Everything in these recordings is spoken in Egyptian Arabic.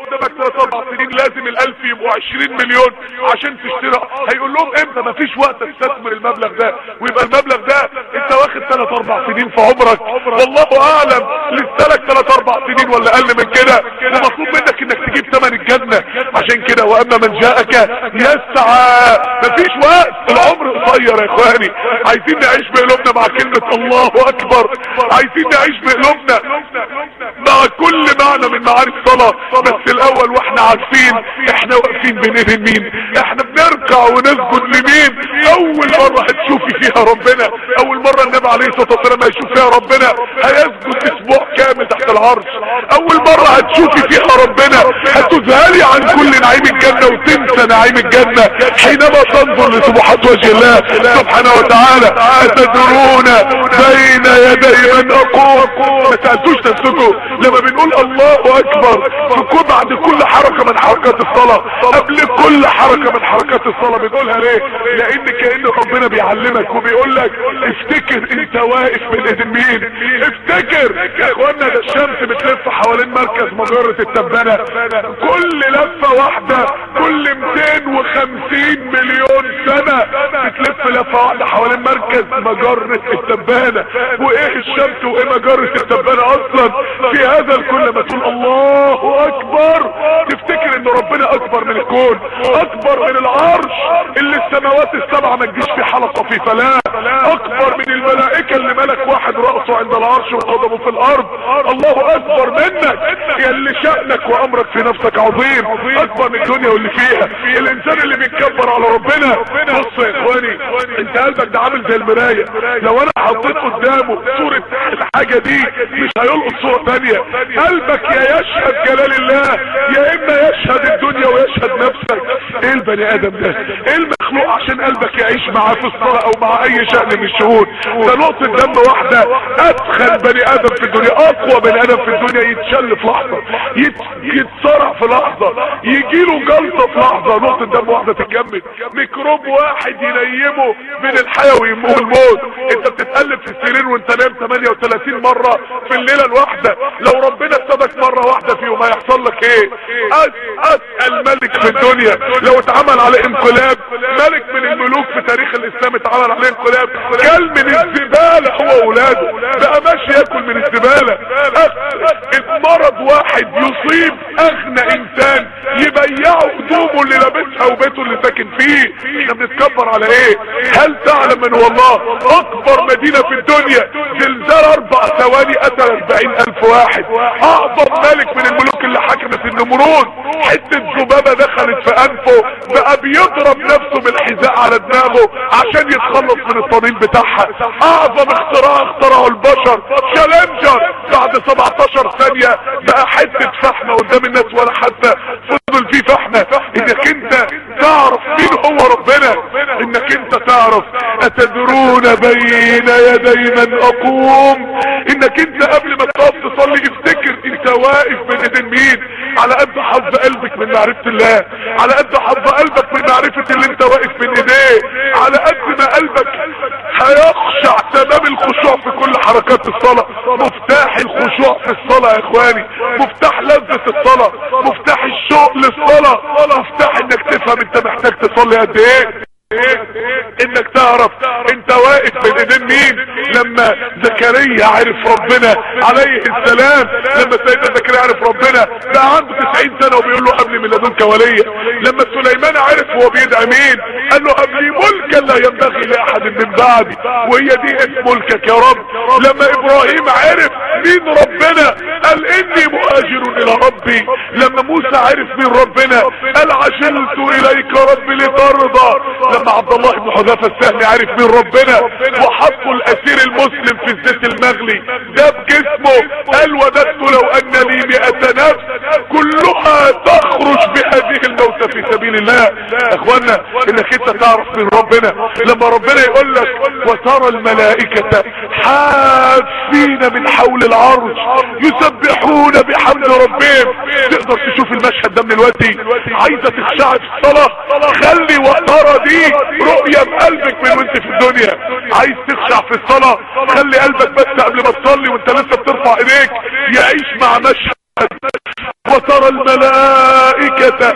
قدامك 3 4 سنين لازم الالف يبقوا 20 مليون عشان تشتري هيقول لهم امتى مفيش وقت تستثمر المبلغ ده ويبقى المبلغ ده انت واخد 3 4 سنين في عمرك والله اعلم لسه لك 3 4 سنين ولا اقل من كده ومطلوب منك انك تجيب ثمن الجنه عشان كده واما من جاءك يسعى مفيش وقت العمر قصير يا اخواني عايزين نعيش بقلوبنا مع كلمه الله اكبر عايزين نعيش بقلوبنا مع كل معنى من معاني الصلاة بس الاول واحنا عارفين احنا واقفين بين ايدين مين احنا بنركع ونسجد لمين اول مرة هتشوفي فيها ربنا اول مرة النبي عليه الصلاة والسلام هيشوف فيها ربنا هيسجد اسبوع كامل تحت العرش اول مرة هتشوفي فيها ربنا هتذهلي عن كل نعيم الجنة وتنسى نعيم الجنة حينما تنظر لسبحات وجه الله سبحانه وتعالى اتدرون بين يدي من اقوم ما تأتوش تنسكوا لما بنقول الله اكبر في بعد كل حركة من حركات الصلاة قبل كل حركة من حركات الصلاة بنقولها ليه لان كأن ربنا بيعلمك وبيقول لك افتكر انت واقف بين ايدين مين افتكر يا اخوانا ده الشمس بتلف حوالين مركز مجرة التبانة كل لفة واحدة كل 250 مليون سنة بتلف لفة واحدة حوالين مركز مجرة التبانة وايه الشمس وايه مجرة التبانة اصلا في هذا الكل ما تقول الله اكبر تفتكر ان ربنا اكبر من الكون اكبر من العرش اللي السماوات السبعة ما تجيش في حلقة في فلاة اكبر من الملائكة اللي ملك واحد رأسه عند العرش وقدمه في الارض الله اكبر منك يا اللي شأنك وامرك في نفسك عظيم اكبر من الدنيا واللي فيها الانسان اللي بيتكبر على ربنا بص يا اخواني انت قلبك ده عامل زي المراية لو انا حطيت قدامه صورة الحاجة دي مش هيلقط صورة تانية قلبك يا يشهد جلال الله يا اما يشهد الدنيا ويشهد نفسك ايه البني ادم ده ايه المخلوق عشان قلبك يعيش معاه في الصلاة او مع اي شأن من الشهود ده نقطة دم واحدة ادخل بني ادم في الدنيا اقوى بني ادم في الدنيا يتشل في لحظة يت... يتصرع في لحظة يجيله جلطة في لحظة نقطة دم واحدة تتجمد ميكروب واحد ينيمه من الحياة ويمه الموت انت بتتقلب في السرير وانت نايم 38 مرة في الليلة الواحدة لو ربنا سابك مرة واحدة فيهم هيحصل لك ايه اسأل ملك في الدنيا لو اتعمل عليه انقلاب ملك من الملوك في تاريخ الاسلام اتعمل عليه انقلاب كل من الزبالة هو اولاده بقى ماشي ياكل من الزبالة مرض واحد يصيب اغنى انسان يبيعوا هدومه اللي لابسها وبيته اللي ساكن فيه احنا بنتكبر على ايه هل تعلم ان والله اكبر مدينة في الدنيا زلزال اربع ثواني قتل اربعين الف واحد اعظم ملك من الملوك اللي حكمت النمرود حتة ذبابة دخلت في انفه بقى بيضرب نفسه بالحذاء على دماغه عشان يتخلص من الطنين بتاعها اعظم اختراع اخترعه البشر شالنجر بعد 17 ثانية بقى حتة فحمة قدام الناس ولا حتى فضل فيه فحمة انك انت تعرف مين هو ربنا انك انت تعرف اتدرون بين يدي من اقوم انك انت قبل ما تقف تصلي افتكر انت واقف بين ايدين مين على قد حظ قلبك من معرفة الله على قد حظ قلبك من معرفة اللي انت واقف بين ايديه على قد ما قلبك هيخشع تمام الخشوع في كل حركات الصلاة مفتاح الخشوع في الصلاة يا اخواني مفتاح لذة الصلاة مفتاح الشوق للصلاة مفتاح انك تفهم انت محتاج تصلي قد ايه انك تعرف انت واقف بين ايدين مين لما زكريا عرف ربنا عليه السلام لما سيدنا زكريا عرف ربنا بقى عنده 90 سنة وبيقول له قبل من لدنك وليا لما سليمان عرف هو بيدعي مين قال له قبل ملكا لا ينبغي لاحد من بعدي وهي دي اسم ملكك يا رب لما ابراهيم عرف مين ربنا قال اني مهاجر الى ربي لما موسى عرف مين ربنا قال عجلت اليك ربي لترضى لما عبد الله بن حذافه السهمي عرف مين ربنا وحطوا الاسير المسلم في الزيت المغلي ده بجسمه قال وددت لو ان لي مئة نفس كلها تخرج بهذه الموتى في سبيل الله اخوانا انك انت تعرف من ربنا لما ربنا يقول لك وترى الملائكة حافين من حول العرش يسبحون بحمد ربهم تقدر تشوف المشهد ده من الوقت عايزة تخشع في الصلاة خلي وترى دي رؤية بقلبك من وانت في الدنيا عايز تخشع في الصلاة خلي قلبك بس قبل ما تصلي وانت لسه بترفع ايديك يعيش مع مشهد وترى الملائكة الملائكة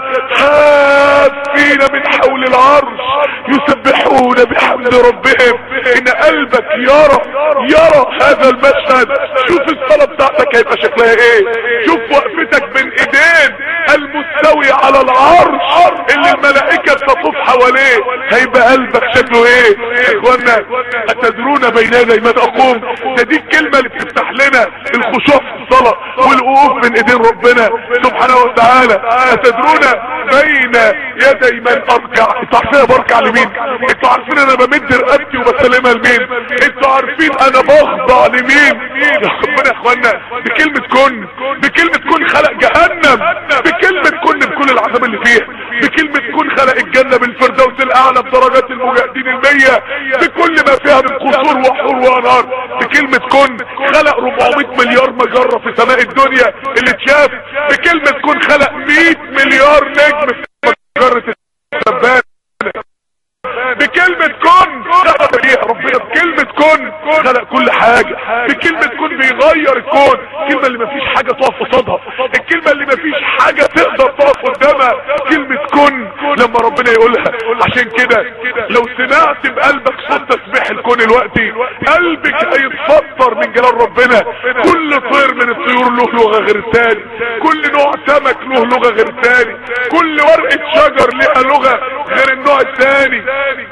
حافين من حول العرش يسبحون بحمد ربهم ان قلبك يرى يرى هذا المشهد شوف الصلاة بتاعتك هيبقى شكلها ايه شوف وقفتك بين ايدين المستوي على العرش اللي الملائكة تطوف حواليه هيبقى قلبك شكله ايه اخوانا اتدرون بين يدي من اقوم ده دي الكلمة اللي بتفتح لنا الخشوع في الصلاة والوقوف بين ايدين ربنا سبحانه وتعالى اتدرون بين يدي من ارجع انتوا عارفين انا برجع لمين انتوا عارفين انا بمد رقبتي وبسلمها لمين انتوا عارفين انا بخضع لمين يا ربنا يا اخوانا بكلمة كن بكلمة كن خلق جهنم بكلمة كن بكل العذاب اللي فيها بكلمة كن خلق الجنة بالفردوس الاعلى بدرجات المجاهدين المية بكل ما فيها من قصور وحور وانهار بكلمة كن خلق 400 مليار مجرة في سماء الدنيا اللي اتشاف بكلمة كن خلق 100 مليار نجم في مجرة السبان بكلمة كن خلق فيها ربنا بكلمة كن خلق كل حاجة بكلمة كن بيغير الكون الكلمة اللي مفيش حاجة تقف قصادها الكلمة اللي مفيش حاجة تقدر تقف قدامها كلمة كن لما ربنا يقولها عشان كده لو سمعت بقلبك صوت تسبيح الكون الوقتي قلبك هيتفطر من جلال ربنا كل طير من الطيور له لغة غير التاني كل نوع سمك له لغة غير التاني كل ورقة شجر لها لغة غير النوع التاني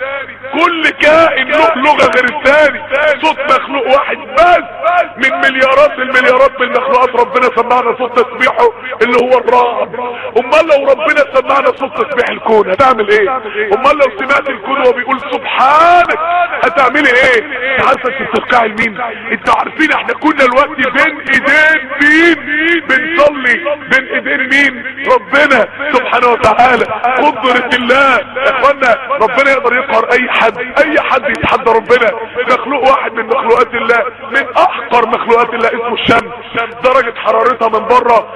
كل كائن له لغة غير الثاني صوت مخلوق واحد بس من مليارات المليارات من المخلوقات ربنا سمعنا صوت تسبيحه اللي هو الرعد امال لو ربنا سمعنا صوت تسبيح الكون هتعمل ايه امال لو سمعت الكون وهو بيقول سبحانك هتعملي ايه عارفه انت بتركعي لمين انتوا عارفين احنا كنا الوقت بين ايدين مين بنصلي بين ايدين مين ربنا سبحانه وتعالى قدرة الله يا اخوانا ربنا يقدر يقهر اي حد اي حد يتحدى ربنا مخلوق واحد من مخلوقات الله من احقر مخلوقات الله اسمه الشمس درجة حرارتها من بره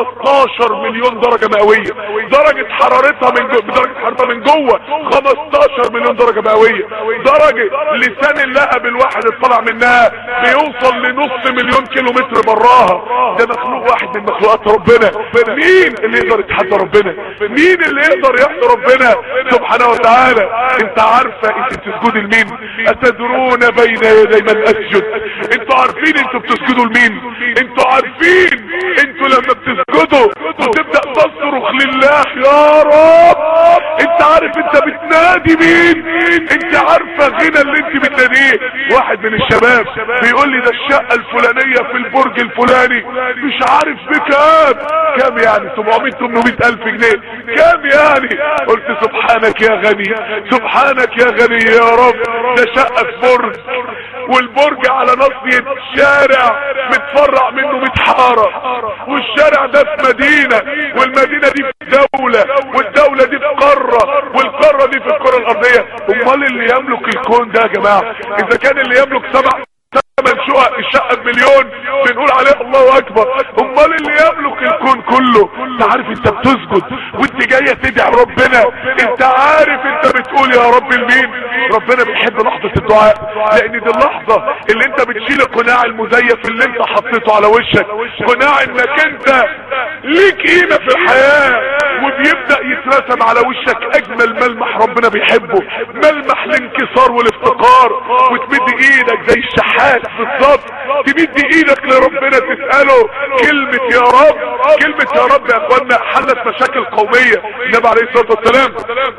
15 مليون درجة مئوية درجة حرارتها من جوه درجة حرارتها من جوه 15 مليون درجة مئوية درجة لسان اللهب الواحد اللي طلع منها بيوصل لنص مليون كيلو متر براها ده مخلوق واحد من مخلوقات ربنا مين اللي يقدر يتحدى ربنا مين اللي يقدر يحضر ربنا سبحانه وتعالى انت عارفة انت بتسجد لمين اتدرون بين يدي من اسجد انتوا عارفين انتوا بتسجدوا لمين انتوا عارفين انتوا لما بتسجدوا وتبدأ تصرخ لله يا رب انت عارف انت بتنادي مين انت عارفة غنى اللي انت بتناديه واحد من الشباب بيقول لي ده الشقة الفلانية في البرج الفلاني مش عارف بكام كام يعني 700 800 الف جنيه كام يعني قلت سبحانك يا غني سبحانك يا غني يا رب ده شقة في برج والبرج على نصية شارع متفرع منه 100 حارة والشارع ده في مدينة والمدينة دي في دولة والدولة دي في قارة والقارة دي في الكرة الارضية امال اللي يملك الكون ده يا جماعة اذا كان اللي يملك سبع ثمن شقق الشقة بمليون بنقول عليه الله اكبر امال اللي يملك الكون كله انت عارف انت بتسجد وانت جاية تدعي ربنا انت عارف انت بتقول يا رب المين ربنا بيحب لحظة الدعاء لان دي اللحظة اللي انت بتشيل القناع المزيف اللي انت حطيته على وشك قناع انك انت ليك قيمة في الحياة وبيبدأ يترسم على وشك اجمل ملمح ربنا بيحبه ملمح الانكسار والافتقار وتمد ايدك زي الشحات بالظبط تمد ايدك لربنا تسأله كلمة يا رب كلمة يا رب يا اخوانا حلت مشاكل قومية النبي عليه الصلاة والسلام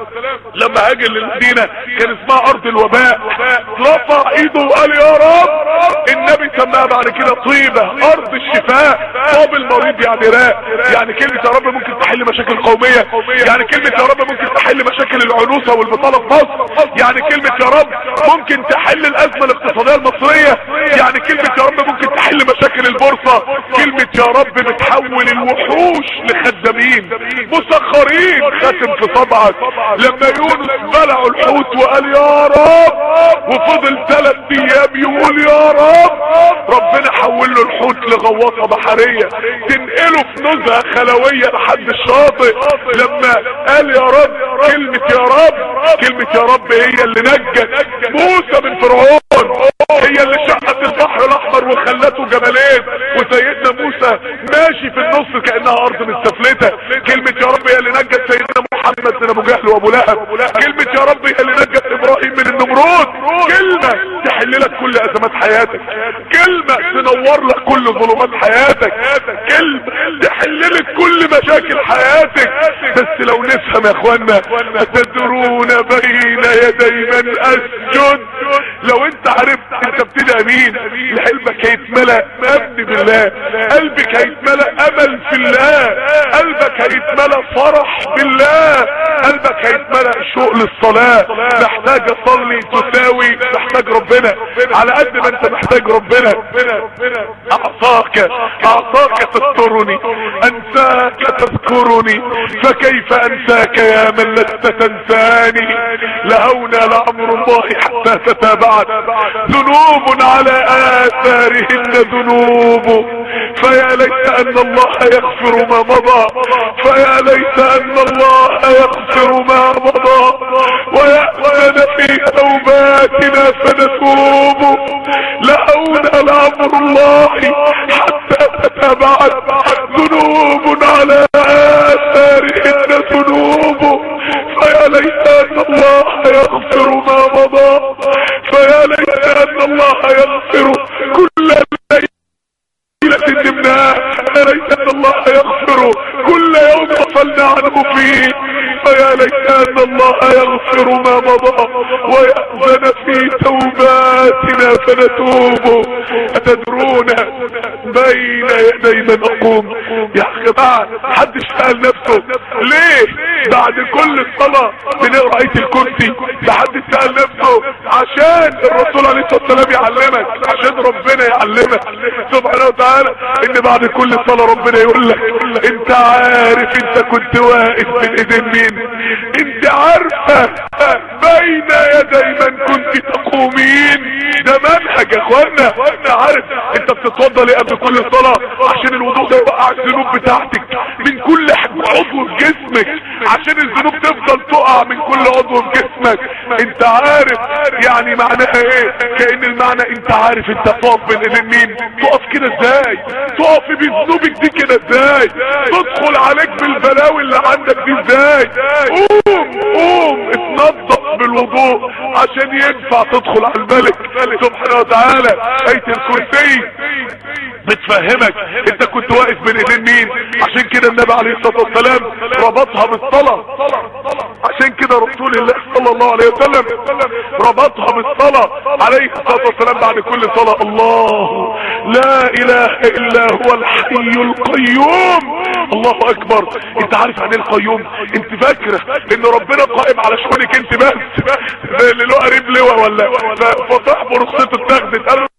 لما هاجر للمدينة كان اسمها ارض الوباء رفع ايده وقال يا رب النبي سماها بعد كده طيبة ارض الشفاء طاب المريض يعني راء يعني كلمة يا رب ممكن تحل مشاكل قومية يعني كلمة يا رب ممكن تحل مشاكل العنوسة والبطالة في مصر يعني كلمة يا رب ممكن تحل الازمة الاقتصادية المصرية يعني كلمة يا رب ممكن تحل مشاكل البورصة كلمة يا رب بتحول الوحوش لخدامين مسخرين خاتم في طبعك لما يونس بلعوا الحوت وقال يا رب وفضل ثلاث ايام يقول يا رب ربنا حول له الحوت لغواصة بحرية تنقله في نزهة خلوية لحد الشاطئ لما قال يا رب كلمة يا رب كلمة يا رب هي اللي نجت موسى من فرعون هي اللي شقت البحر الاحمر وخلته جبلين وسيدنا موسى ماشي في النص كأنها ارض مستفلتة كلمة يا رب هي اللي نجت سيدنا محمد من ابو جهل وابو لهب كلمة يا رب هي اللي نجت ابراهيم من النمرود كلمة تحل لك كل ازمات حياتك كلمة تنور لك كل ظلمات حياتك كلمة تحل لك كل مشاكل حياتك بس لو نفهم يا اخوانا تدرون بين يدي من اسجد لو انت عرفت انت بتدعي مين لحلمك هيتملأ امن بالله قلبك هيتملأ امل في الله قلبك هيتملأ فرح بالله قلبك هيتملأ شوق للصلاة محتاج اصلي تساوي محتاج ربنا على قد ما انت محتاج ربنا اعطاك اعطاك تسترني انساك تذكرني فكيف انساك يا من لست تنساني لهونا لامر الله حتى تتابعت ذنوب على اثارهن ذنوب فيا ليت ان الله يغفر ما مضى فيا ليت ان الله يغفر ما مضى ويأذن في توباتنا فنتوب لهونا لامر الله حتى تتابعت ذنوب على اثارهن ذنوب فيا ليت ان الله يغفر ما مضى فيا ليت ان الله يغفر كل ليلة نمناها فيا ليت ان الله يغفر كل يوم غفلنا عنه فيه فيا ليت ان الله يغفر ما مضى ويأذن في توباتنا فنتوب أتدرون بين يدي من اقوم يا جماعة محدش سأل نفسه ليه بعد كل الصلاة بنقرا آية الكرسي محدش سأل نفسه عشان الرسول عليه الصلاة والسلام يعلمك عشان ربنا يعلمك سبحانه وتعالى ان بعد كل صلاة ربنا يقول لك انت عارف انت كنت واقف من ايدين مين انت عارفة بين يدي من كنت تقومين ده منهج يا اخوانا انت عارف انت بتتوضى ليه قبل كل صلاة عشان الوضوء ده يوقع الذنوب بتاعتك من كل عضو في جسمك عشان الذنوب تفضل تقع من كل عضو في جسمك انت عارف يعني معناها ايه كأن المعنى انت عارف انت تقف بين ايدين مين تقف كده ازاي تقف بذنوبك دي كده ازاي تدخل عليك بالبلاوي اللي عندك دي ازاي قوم قوم اتنظف بالوضوء عشان ينفع تدخل على الملك سبحانه وتعالى اية الكرسي بتفهمك انت كنت واقف بين ايدين مين عشان كده النبي عليه الصلاة والسلام ربطها بالصلاة عشان كده رسول الله صلى الله عليه وسلم ربطها بالصلاة عليه الصلاة والسلام بعد كل صلاة الله لا اله الا هو الحي القيوم الله اكبر انت عارف عن ايه القيوم انت فاكرة ان ربنا قائم على شؤونك انت بس اللي له قريب لواء ولا فصاحبه رخصته اتاخدت قال له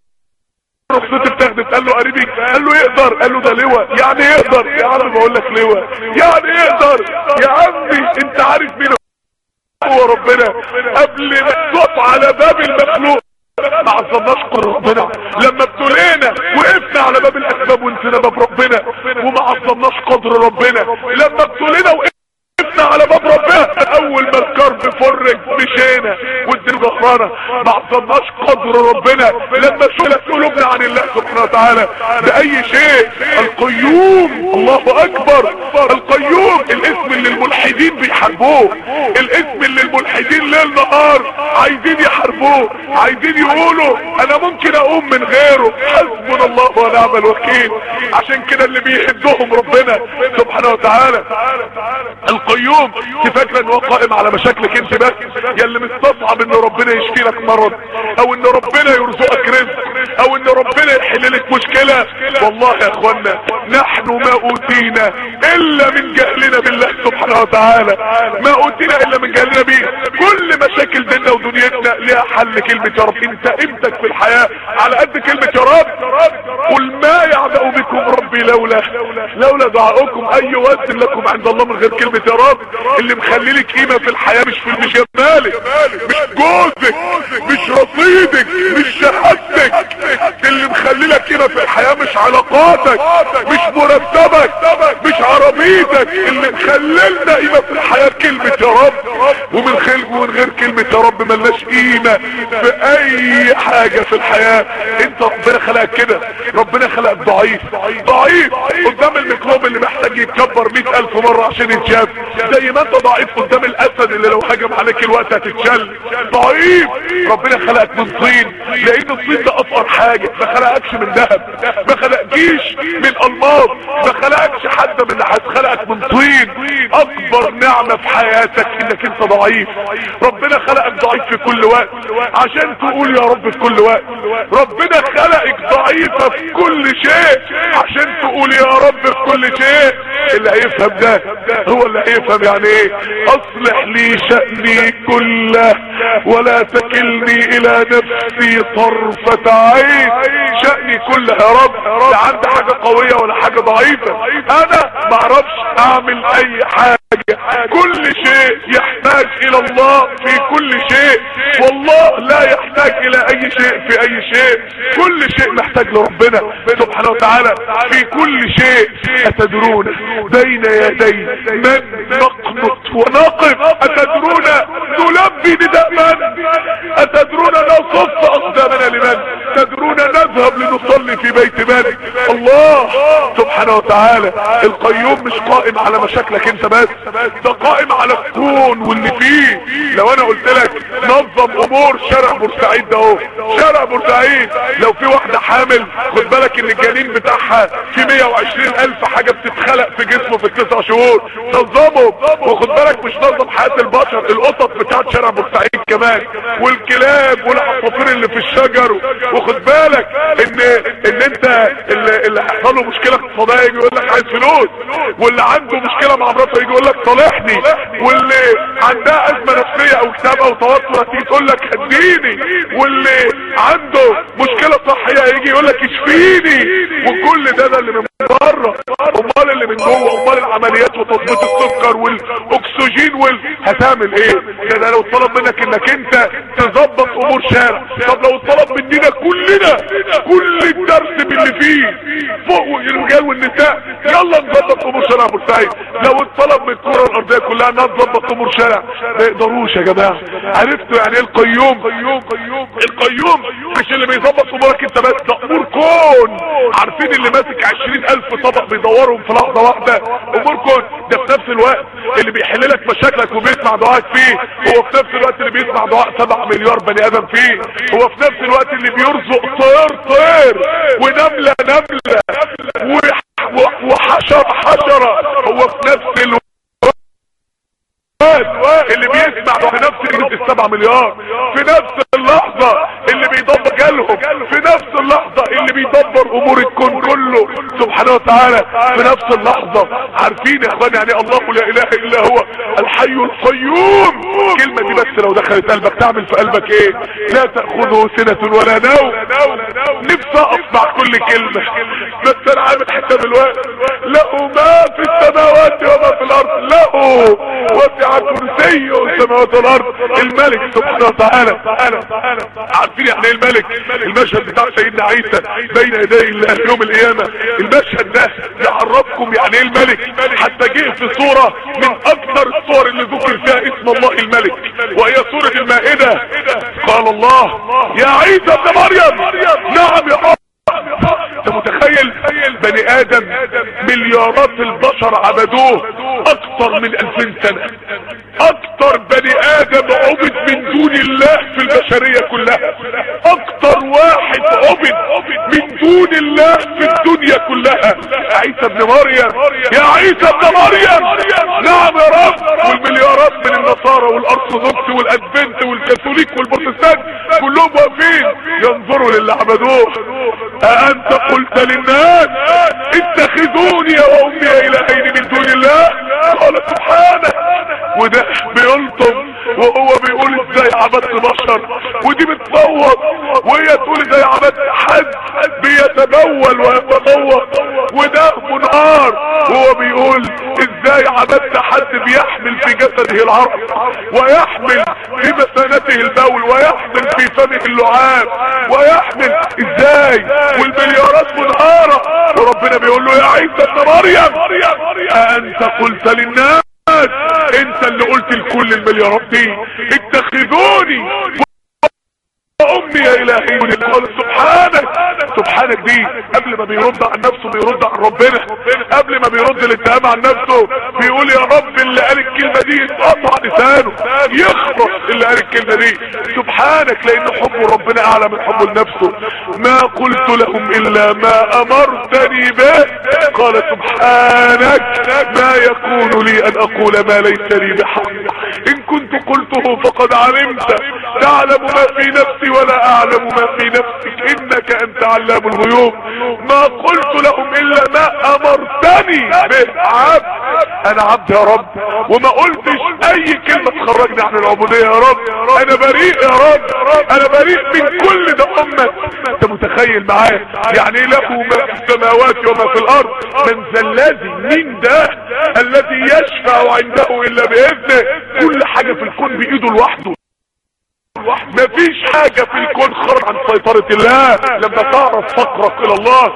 رخصتي اتاخدت قال له قريبي قال له يقدر قال له ده لواء يعني يقدر يا عم بقول لك لواء يعني يقدر يا عمي انت عارف مين هو ربنا قبل ما تقف على باب المخلوق ما عظمناش قدر ربنا لما ابتلينا وقفنا على باب الاسباب ونسينا باب ربنا وما عظمناش قدر ربنا لما ابتلينا وقفنا على باب ربنا اول ما الكرب فرج مشينا والدين ظهرنا ما عظمناش قدر ربنا لما شلت قلوبنا عن الله سبحانه وتعالى باي شيء القيوم الله اكبر القيوم الاسم اللي الملحدين بيحاربوه الاسم اللي الملحدين ليل نهار عايزين يحاربوه عايزين يقولوا انا ممكن اقوم من غيره حسبنا الله ونعم الوكيل عشان كده اللي بيهدهم ربنا سبحانه وتعالى القيوم تفكر ان هو قائم على مشاكلك انت بس يا اللي مستصعب ان ربنا يشفي لك مرض او ان ربنا يرزقك رزق او ان ربنا يحل لك مشكلة والله يا اخوانا نحن ما اوتينا الا من جهلنا بالله سبحانه وتعالى ما اوتينا الا من جهلنا بيه كل مشاكل ديننا ودنيتنا ليها حل كلمة يا رب انت قيمتك في الحياة على قد كلمة يا رب قل ما يعبأ بكم ربي لولا لولا دعاؤكم اي وزن لكم عند الله من غير كلمة يا رب اللي مخلي لك قيمة في الحياة مش في مش جمالك مش جوزك مش رصيدك مش شهادتك اللي مخلي لك قيمه في الحياه مش علاقاتك مش مرتبك مش عربيتك اللي مخللنا قيمه في الحياه كلمه يا رب ومن خلق ومن غير كلمه يا رب ملناش قيمه في اي حاجه في الحياه انت ربنا خلقك كده ربنا خلقك ضعيف ضعيف قدام الميكروب اللي محتاج يتكبر مئة الف مرة عشان يتشاف زي ما انت ضعيف قدام الاسد اللي لو هجم عليك الوقت هتتشل ضعيف ربنا خلقك من طين لان الطين ده افقر حاجة ما خلقكش من ذهب ما خلقكيش من الماس ما خلقكش حد من نحاس خلقك من طين اكبر نعمة في حياتك انك انت ضعيف ربنا خلقك ضعيف في كل وقت عشان تقول يا رب في كل وقت ربنا خلقك ضعيفة في كل شيء عشان تقول يا رب في كل شيء اللي هيفهم ده هو اللي هيفهم يعني ايه اصلح لي شأني كله ولا تكلني الى نفسي طرفة عين شأني كله يا رب لا عندي حاجة قوية ولا حاجة ضعيفة انا معرفش اعمل اي حاجة كل شيء يحتاج الى الله في كل شيء والله لا يحتاج الى اي شيء في اي شيء كل شيء محتاج لربنا سبحانه وتعالى في كل شيء اتدرون بين يدي من نقنط ونقف اتدرون نلبي نداء من اتدرون نصف اقدامنا لمن تدرون نذهب لنصلي في بيت من الله سبحانه وتعالى القيوم مش قائم على مشاكلك انت بس ده قائم على الكون واللي فيه لو انا قلت لك نظم امور شارع بورسعيد ده اهو شارع بورسعيد لو في واحدة حامل خد بالك ان الجنين بتاعها في 120 الف حاجة بتتخلق في جسمه في التسع شهور نظمه وخد بالك مش نظم حياة البشر القطط بتاعت شارع بورسعيد كمان والكلاب والعصافير اللي في الشجر وخد بالك ان ان انت اللي, اللي حصل له مشكلة اقتصادية يجي يقول لك عايز فلوس واللي عنده مشكلة مع مراته يجي يقول لك صالحني واللي عندها ازمة نفسية او اكتئاب او توتر تيجي تقول لك هديني واللي عنده مشكلة صحية يجي يقول لك اشفيني وكل ده ده اللي من بره امال اللي من جوه امال العمليات وتظبيط السكر والاكسجين وال هتعمل ايه ده, ده لو طلب منك انك انت تظبط امور شارع طب لو طلب مننا كلنا كل الدرس باللي فيه فوق الرجال والنساء يلا نظبط امور شارع بورسعيد لو اتطلب من الكره الارضيه كلها انها تظبط امور شارع ما يقدروش يا جماعه عرفتوا يعني ايه القيوم القيوم مش اللي بيظبط امورك انت بس ده امور كون عارفين اللي ماسك عشرين الف طبق بيدورهم في لحظه واحده امور كون ده في نفس الوقت اللي بيحل لك مشاكلك وبيسمع دعائك فيه هو في نفس الوقت اللي بيسمع دعاء سبع مليار بني ادم فيه هو في نفس الوقت اللي بيرزق طير طير ونمله نمله وحشره حشره هو في نفس الوقت اللي بيسمع في نفس السبع مليار في نفس اللحظة اللي بيدبر جالهم في نفس اللحظة اللي بيدبر امور الكون كله سبحانه وتعالى في نفس اللحظة عارفين يا اخوان يعني الله لا اله الا هو الحي القيوم كلمة دي بس لو دخلت قلبك تعمل في قلبك ايه لا تأخذه سنة ولا نوم نفسي اصنع كل كلمة بس انا عامل حساب الوقت له ما في السماوات وما في الارض له وسع كرسيه السماوات والارض الملك سبحانه وتعالى عارفين يعني ايه الملك المشهد بتاع سيدنا عيسى بين يدي الله يوم القيامة المشهد ده يعرفكم يعني ايه الملك حتى جه في صورة من اكثر الصور اللي ذكر فيها اسم الله الملك وهي سورة المائدة قال الله يا عيسى ابن مريم نعم يا انت متخيل بني ادم مليارات البشر عبدوه اكتر من الفين سنة اكتر بني ادم عبد من دون الله في البشرية كلها اكتر واحد عبد من دون الله في الدنيا كلها عيسى ابن مريم يا عيسى ابن مريم نعم يا رب والمليارات من النصارى والارثوذكس والادفنت والكاثوليك والبروتستانت كلهم واقفين ينظروا للي عبدوه أأنت قلت للناس اتخذوني وأمي إلهين من دون الله قال سبحانه وده بيلطم وهو بيقول ازاي عبدت بشر ودي بتصوت وهي تقول ازاي عبدت حد بيتبول ويتطوق وده منهار وهو بيقول ازاي عبدت حد بيحمل في جسده العرق ويحمل في مثانته البول ويحمل في فمه اللعاب ويحمل ازاي والمليارات منهارة وربنا بيقول له يا عيسى ابن مريم انت قلت للناس انت اللي قلت لكل المليارات دي اتخذوني امي الهي قال سبحانك سبحانك دي قبل ما بيرد عن نفسه بيرد عن ربنا قبل ما بيرد الاتهام عن نفسه بيقول يا رب اللي قال الكلمة دي يتقطع لسانه يخرس اللي قال الكلمة دي سبحانك لان حب ربنا اعلى من حبه لنفسه ما قلت لهم الا ما امرتني به قال سبحانك ما يكون لي ان اقول ما ليس لي بحق ان كنت قلته فقد علمت تعلم ما في نفسي ولا اعلم ما في نفسك انك انت علام الغيوب ما قلت لهم الا ما امرتني به عبد انا عبد يا رب وما قلتش اي كلمة تخرجني عن العبودية يا رب انا بريء يا رب انا بريء من كل ده امك انت متخيل معايا يعني له ما في السماوات وما في الارض من ذا الذي مين ده الذي يشفع عنده الا باذنه كل حاجة في الكون بايده لوحده مفيش حاجة في الكون خرج عن سيطرة الله لما تعرف فقرك الى الله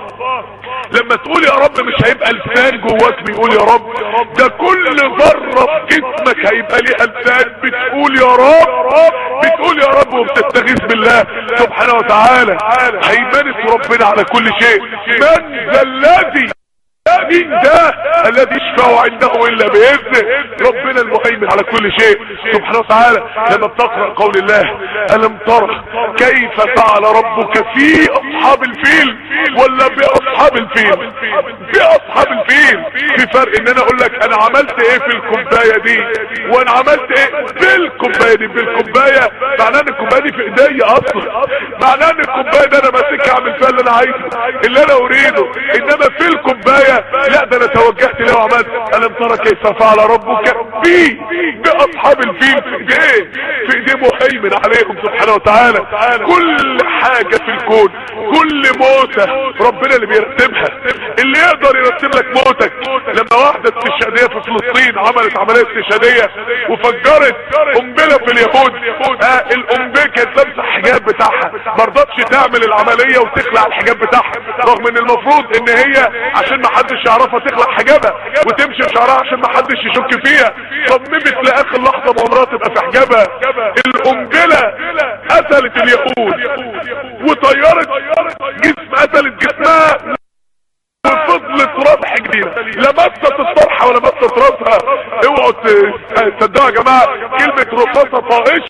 لما تقول يا رب مش هيبقى لسان جواك بيقول يا رب ده كل ذرة في جسمك هيبقى ليها لسان بتقول يا رب بتقول يا رب وبتستغيث بالله سبحانه وتعالى هيمانس ربنا على كل شيء من ذا الذي مين ده الذي يشفع عنده الا باذنه ربنا المهيمن على كل شيء سبحانه وتعالى لما بتقرا قول الله الم ترى كيف فعل ربك في اصحاب الفيل ولا باصحاب الفيل في اصحاب الفيل في فرق ان انا اقول لك انا عملت ايه في الكوبايه دي وانا عملت ايه بالكوبايه دي بالكوبايه معناه ان الكوبايه دي في ايديا اصلا معناه ان الكوبايه ده انا ماسكها اعمل فيها اللي انا عايزه اللي انا اريده انما في الكوبايه لا ده انا توجهت له وعملت الم ترى كيف فعل ربك بي باصحاب الفيل في ايديه في ايديه مهيمن عليهم سبحانه وتعالى كل حاجة في الكون كل موتة ربنا اللي بيرتبها اللي يقدر يرتب لك موتك لما واحدة استشهادية في فلسطين عملت عملية استشهادية وفجرت قنبلة في اليهود آه القنبلة كانت لابسه الحجاب بتاعها مرضتش تعمل العملية وتخلع الحجاب بتاعها رغم ان المفروض ان هي عشان ما حدش يعرفها تخلع حجابها وتمشي بشعرها عشان ما حدش يشك فيها صممت لاخر لحظة بعمرها تبقى في حجابها القنبلة قتلت اليهود وطيرت جسم قتلت جسمها وفضلت ربح جديدة لا مست الطرحة ولا مست راسها اوعوا تصدقوا يا جماعة كلمة رصاصة طائشة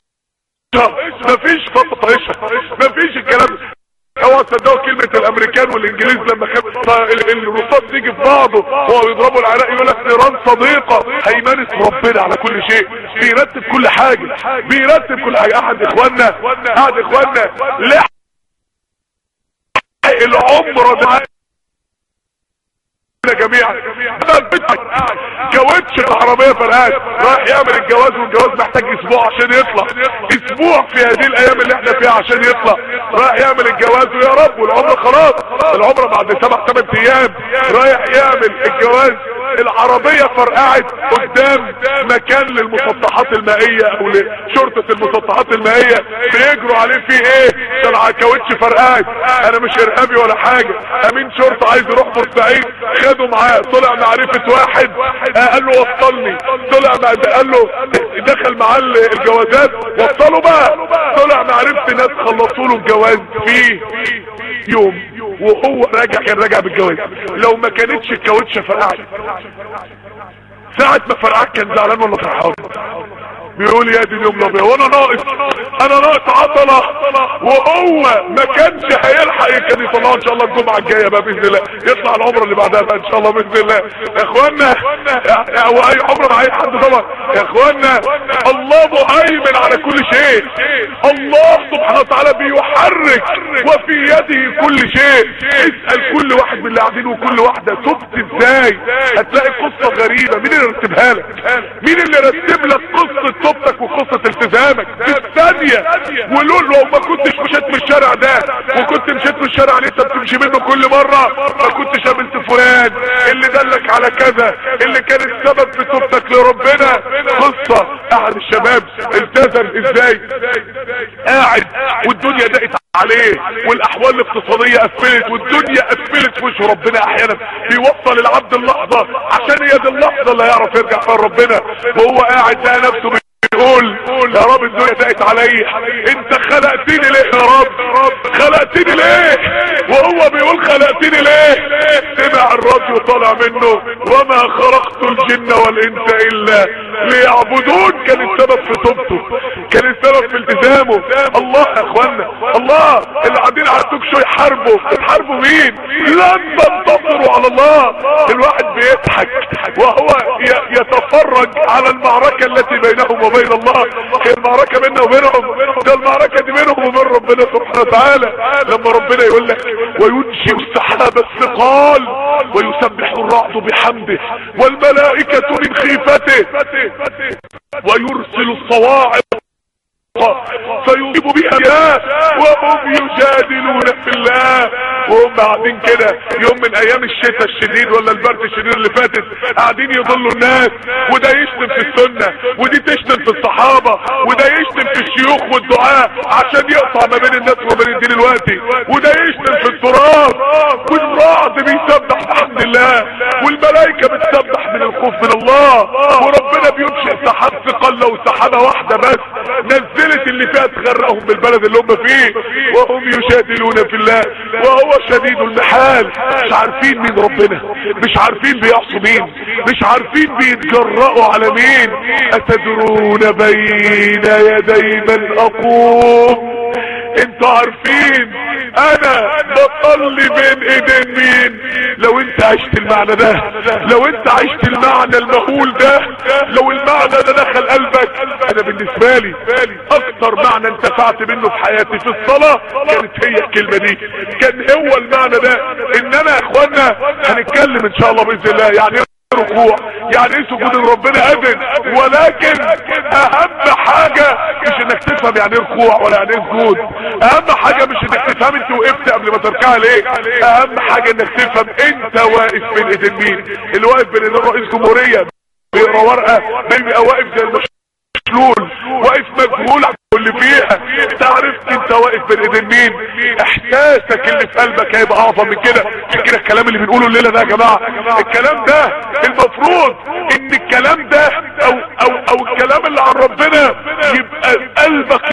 مفيش رصاصة طائشة مفيش الكلام اوعى تصدقوا كلمة الامريكان والانجليز لما كان الرصاص تيجي في بعضه وهو يضربوا العراق يقول لك ايران صديقة هيمانس ربنا على كل شيء بيرتب كل حاجة بيرتب كل حاجة احد اخواننا احد اخواننا لا العمر ده جميعا كاوتش العربية فرقات رايح يعمل الجواز والجواز محتاج اسبوع عشان يطلع اسبوع في هذه الايام اللي احنا فيها عشان يطلع رايح يعمل الجواز ويا رب والعمر خلاص العمر بعد سبع ثمان ايام رايح يعمل الجواز العربية فرقعت قدام مكان للمسطحات المائية او لشرطة المسطحات المائية بيجروا عليه في ايه ده الكاوتش فرقعت انا مش ارهابي ولا حاجة امين شرطة عايز يروح بورسعيد خدوا معاه طلع معرفة واحد آه قال له وصلني طلع مع قال له دخل معاه الجوازات وصلوا بقى طلع معرفة ناس خلصوا له الجواز في يوم وهو راجع كان راجع بالجواز لو ما كانتش الكاوتشة فرقعت ساعة ما فرقعت كان زعلان ولا فرحان بيقول يا دي اليوم الابيض وانا ناقص انا ناقص عضلة وهو ما كانش هيلحق كان يطلعه ان شاء الله الجمعة الجاية بقى باذن الله يطلع العمرة اللي بعدها بقى ان شاء الله باذن الله يا اخوانا او اي عمرة مع اي حد طبعا يا اخوانا الله مهيمن على كل شيء الله سبحانه وتعالى بيحرك وفي يده كل شيء اسأل كل واحد من اللي قاعدين وكل واحدة تبت ازاي هتلاقي قصة غريبة مين اللي رتبها لك مين اللي رتب لك قصة توبتك وقصة التزامك في الثانية ولول لو ما كنتش مشيت من الشارع ده وكنت مشيت من الشارع اللي انت بتمشي منه كل مرة ما كنتش قابلت فلان اللي دلك على كذا اللي كان السبب في توبتك لربنا قصة احد الشباب التزم ازاي قاعد والدنيا ضاقت عليه والاحوال الاقتصادية قفلت والدنيا قفلت في وش ربنا احيانا بيوصل العبد اللحظة عشان هي دي اللحظة اللي هيعرف يرجع فيها ربنا وهو قاعد لقى نفسه بيقول يا رب الدنيا ضاقت عليا انت خلقتني ليه يا رب خلقتني ليه وهو بيقول خلقتني ليه سمع الراديو طالع منه وما خلقت الجن والانس الا ليعبدون كان السبب في توبته كان السبب في التزامه الله يا اخوانا الله اللي قاعدين على التوك شو يحاربوا بتحاربوا مين لن تنتصروا على الله الواحد بيضحك وهو ي- يتفرج على المعركة التي بينهم وبين الله هي المعركة بيننا وبينهم ده المعركة دي بينهم وبين ربنا سبحانه وتعالى لما ربنا يقول لك وينشئ السحاب الثقال ويسبح الرعد بحمده والملائكة من خيفته ويرسل الصواعق فيصيب بها الله وهم يجادلون في الله وهم قاعدين كده يوم من ايام الشتاء الشديد ولا البرد الشديد اللي فاتت قاعدين يضلوا الناس وده يشتم في السنة ودي تشتم في الصحابة وده يشتم في الشيوخ والدعاء عشان يقطع ما بين الناس وبين الدين الوقتي وده يشتم في التراب والرعد بيسبح بحمد الله والملائكة بتسبح من الخوف من الله وربنا بينشئ سحاب ثقل لو سحابة واحدة بس نزلت اللي فيها تغرقهم بالبلد اللي هم فيه وهم يجادلون في الله وهو شديد المحال مش عارفين مين ربنا مش عارفين بيعصوا مين مش عارفين بيتجرأوا على مين اتدرون بين يدي من اقوم انتوا عارفين انا بصلي بين ايدين مين لو انت عشت المعنى ده لو انت عشت المعنى المهول ده لو المعنى ده دخل قلبك انا بالنسبة لي اكتر معنى انتفعت منه في حياتي في الصلاة كانت هي الكلمة دي كان هو المعنى ده ان انا يا اخوانا هنتكلم ان شاء الله باذن الله يعني ركوع يعني ايه سجود ربنا اذن ولكن اهم حاجة مش انك تفهم يعني ايه ركوع ولا يعني ايه سجود اهم حاجة مش انك تفهم انت وقفت قبل ما تركع ليه اهم حاجة انك تفهم انت واقف بين ايدين مين اللي واقف بين ايدين رئيس جمهورية بيقرا ورقة بيبقى واقف زي المشلول واقف مجهول عن اللي فيها تعرف انت واقف بين ايدين مين احساسك اللي في قلبك هيبقى اعظم من كده عشان كده الكلام اللي بنقوله الليله ده يا جماعه الكلام ده المفروض ان الكلام ده او او او الكلام اللي عن ربنا يبقى قلبك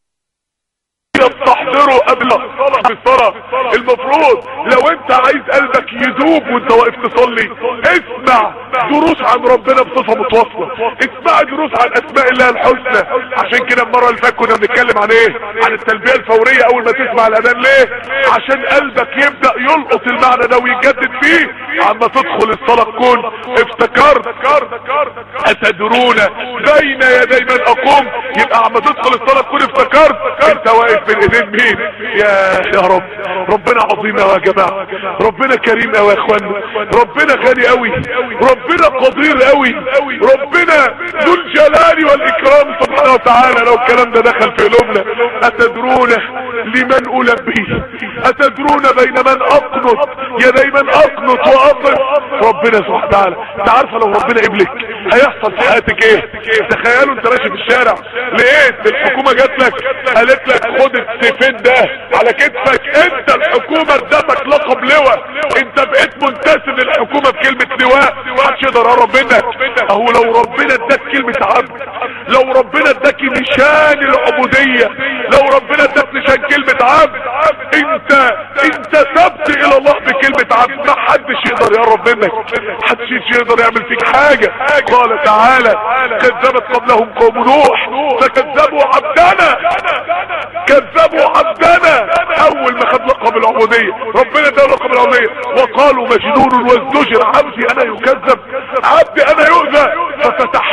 يستحضره قبل الصلاة في الصلاة المفروض لو انت عايز قلبك يذوب وانت واقف تصلي اسمع دروس عن ربنا بصفة متواصلة اسمع دروس عن اسماء الله الحسنى عشان كده المرة اللي فاتت كنا بنتكلم عن ايه عن التلبية الفورية اول ما تسمع الاذان ليه عشان قلبك يبدأ يلقط المعنى ده ويجدد فيه عما تدخل الصلاة تكون افتكرت اتدرون بين يدي من اقوم يبقى عما تدخل الصلاة تكون افتكرت انت واقف بين ايدين مين يا يا رب ربنا عظيم قوي يا جماعه ربنا كريم قوي يا اخوانا ربنا غني قوي ربنا قدير قوي ربنا ذو الجلال والاكرام سبحانه وتعالى لو الكلام ده دخل في قلوبنا اتدرون لمن البيه اتدرون بين من اقنط يدي من اقنط واقف ربنا سبحانه وتعالى انت عارفه لو ربنا قبلك هيحصل في حياتك ايه تخيلوا انت ماشي في الشارع لقيت الحكومه جات لك قالت لك خد السيفين ده على كتفك انت الحكومة ادتك لقب لواء انت بقيت منتسب للحكومة بكلمة لواء محدش يقدر يقرب منك اهو لو ربنا اداك كلمة عبد لو ربنا اداك نشان العبودية لو ربنا اداك نشان كلمة عبد انت انت سبت الى الله بكلمة عبد ما حدش يقدر يقرب منك محدش يقدر يعمل فيك حاجة قال تعالى كذبت قبلهم قوم نوح فكذبوا عبدنا كذبوا عبدنا اول ما خد لقب العبودية ربنا ده لقب العبودية وقالوا مجنون وازدجر عبدي انا يكذب عبدي انا يؤذى ففتحنا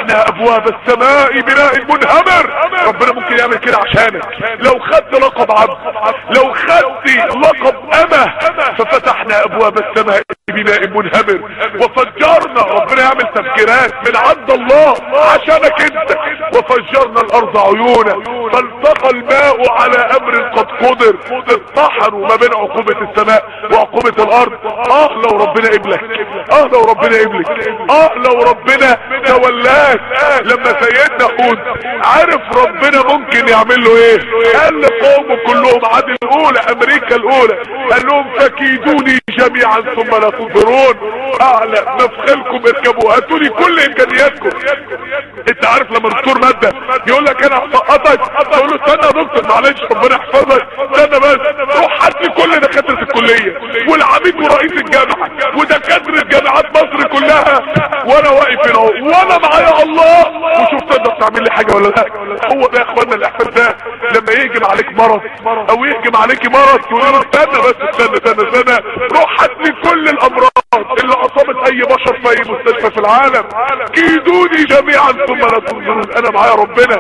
لفتحنا ابواب السماء بناء منهمر ربنا ممكن يعمل كده عشانك لو خدت لقب عبد لو خدت لقب امه ففتحنا ابواب السماء بناء منهمر وفجرنا ربنا يعمل تفجيرات من عند الله عشانك انت وفجرنا الارض عيونا فالتقى الماء على امر قد قدر اطحنوا ما بين عقوبة السماء وعقوبة الارض اه لو ربنا قبلك اه لو ربنا قبلك اه لو ربنا تولاك لما سيدنا هود عارف ربنا ممكن يعمل له ايه قال لقومه كلهم عاد الاولى امريكا الاولى قال لهم فكيدوني جميعا ثم لا تنظرون اعلى مفخلكم اركبوا هاتوني كل امكانياتكم انت عارف لما دكتور مادة يقول لك انا هسقطك تقول له استنى يا دكتور معلش ربنا يحفظك استنى بس روح هات لي كل دكاتره الكليه والعميد ورئيس الجامعه ودكاتره جامعات مصر كلها وانا واقف هنا اهو وانا معايا الله وشوف تقدر تعمل لي حاجه ولا لا هو ده يا اخوانا الاحساس ده لما يهجم عليك مرض او يهجم عليك مرض تقول له استنى بس استنى استنى استنى روح هات لي كل الامراض اللي اصابت اي بشر في اي مستشفى في العالم كيدوني جميعا ثم لا تنظرون انا معايا ربنا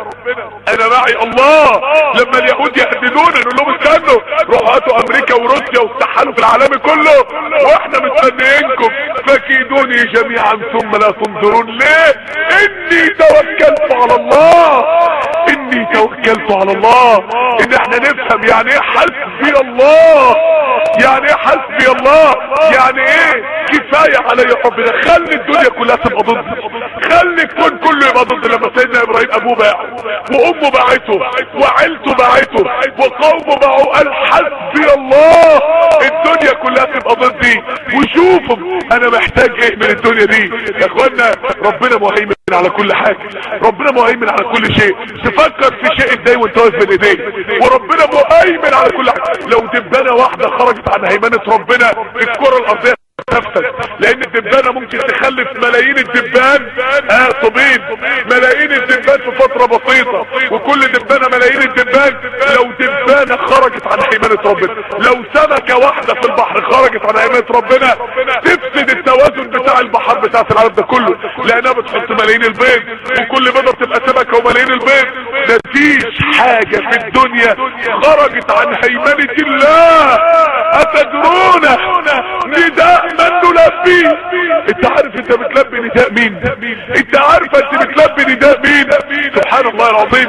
انا معي الله لما اليهود يهددونا نقول لهم استنوا روحوا هاتوا امريكا وروسيا واستحالوا في العالم كله واحنا مستنيينكم فكيدوني جميعا ثم لا تنظرون ليه اني توكلت على الله اني توكلت على الله ان احنا نفهم يعني ايه حسبي الله يعني ايه حسبي الله يعني ايه كفاية علي ربنا خلي الدنيا كلها تبقى ضد خلي الكون كله يبقى ضد لما سيدنا ابراهيم ابوه باعه وامه باعته وعيلته باعته وقومه باعوا قال حسبي الله الدنيا كلها تبقى ضدي وشوفوا انا محتاج ايه من الدنيا دي يا اخوانا ربنا مهيمن على كل حاجة ربنا مهيمن على كل شيء تفكر في شيء ازاي وانت واقف بين ايديه وربنا مهيمن على كل حاجة لو دبانة واحدة خرجت عن هيمنة ربنا في الكرة الارضية تفسد لان الدبانة ممكن تخلف ملايين الدبان اه طبيب ملايين الدبان في فترة بسيطة وكل دبانة ملايين الدبان لو دبانة خرجت عن هيمنة ربنا لو سمكة واحدة في البحر خرجت عن هيمنة ربنا تفسد التوازن بتاع البحر بتاعت العالم ده كله لانها بتحط ملايين البيض وكل بيضة بتبقى سمكة وملايين البيض مفيش حاجة في الدنيا خرجت عن هيمنة الله اتدرون نداء من نلبي انت عارف انت بتلبي نداء مين انت عارف انت بتلبي نداء مين سبحان الله العظيم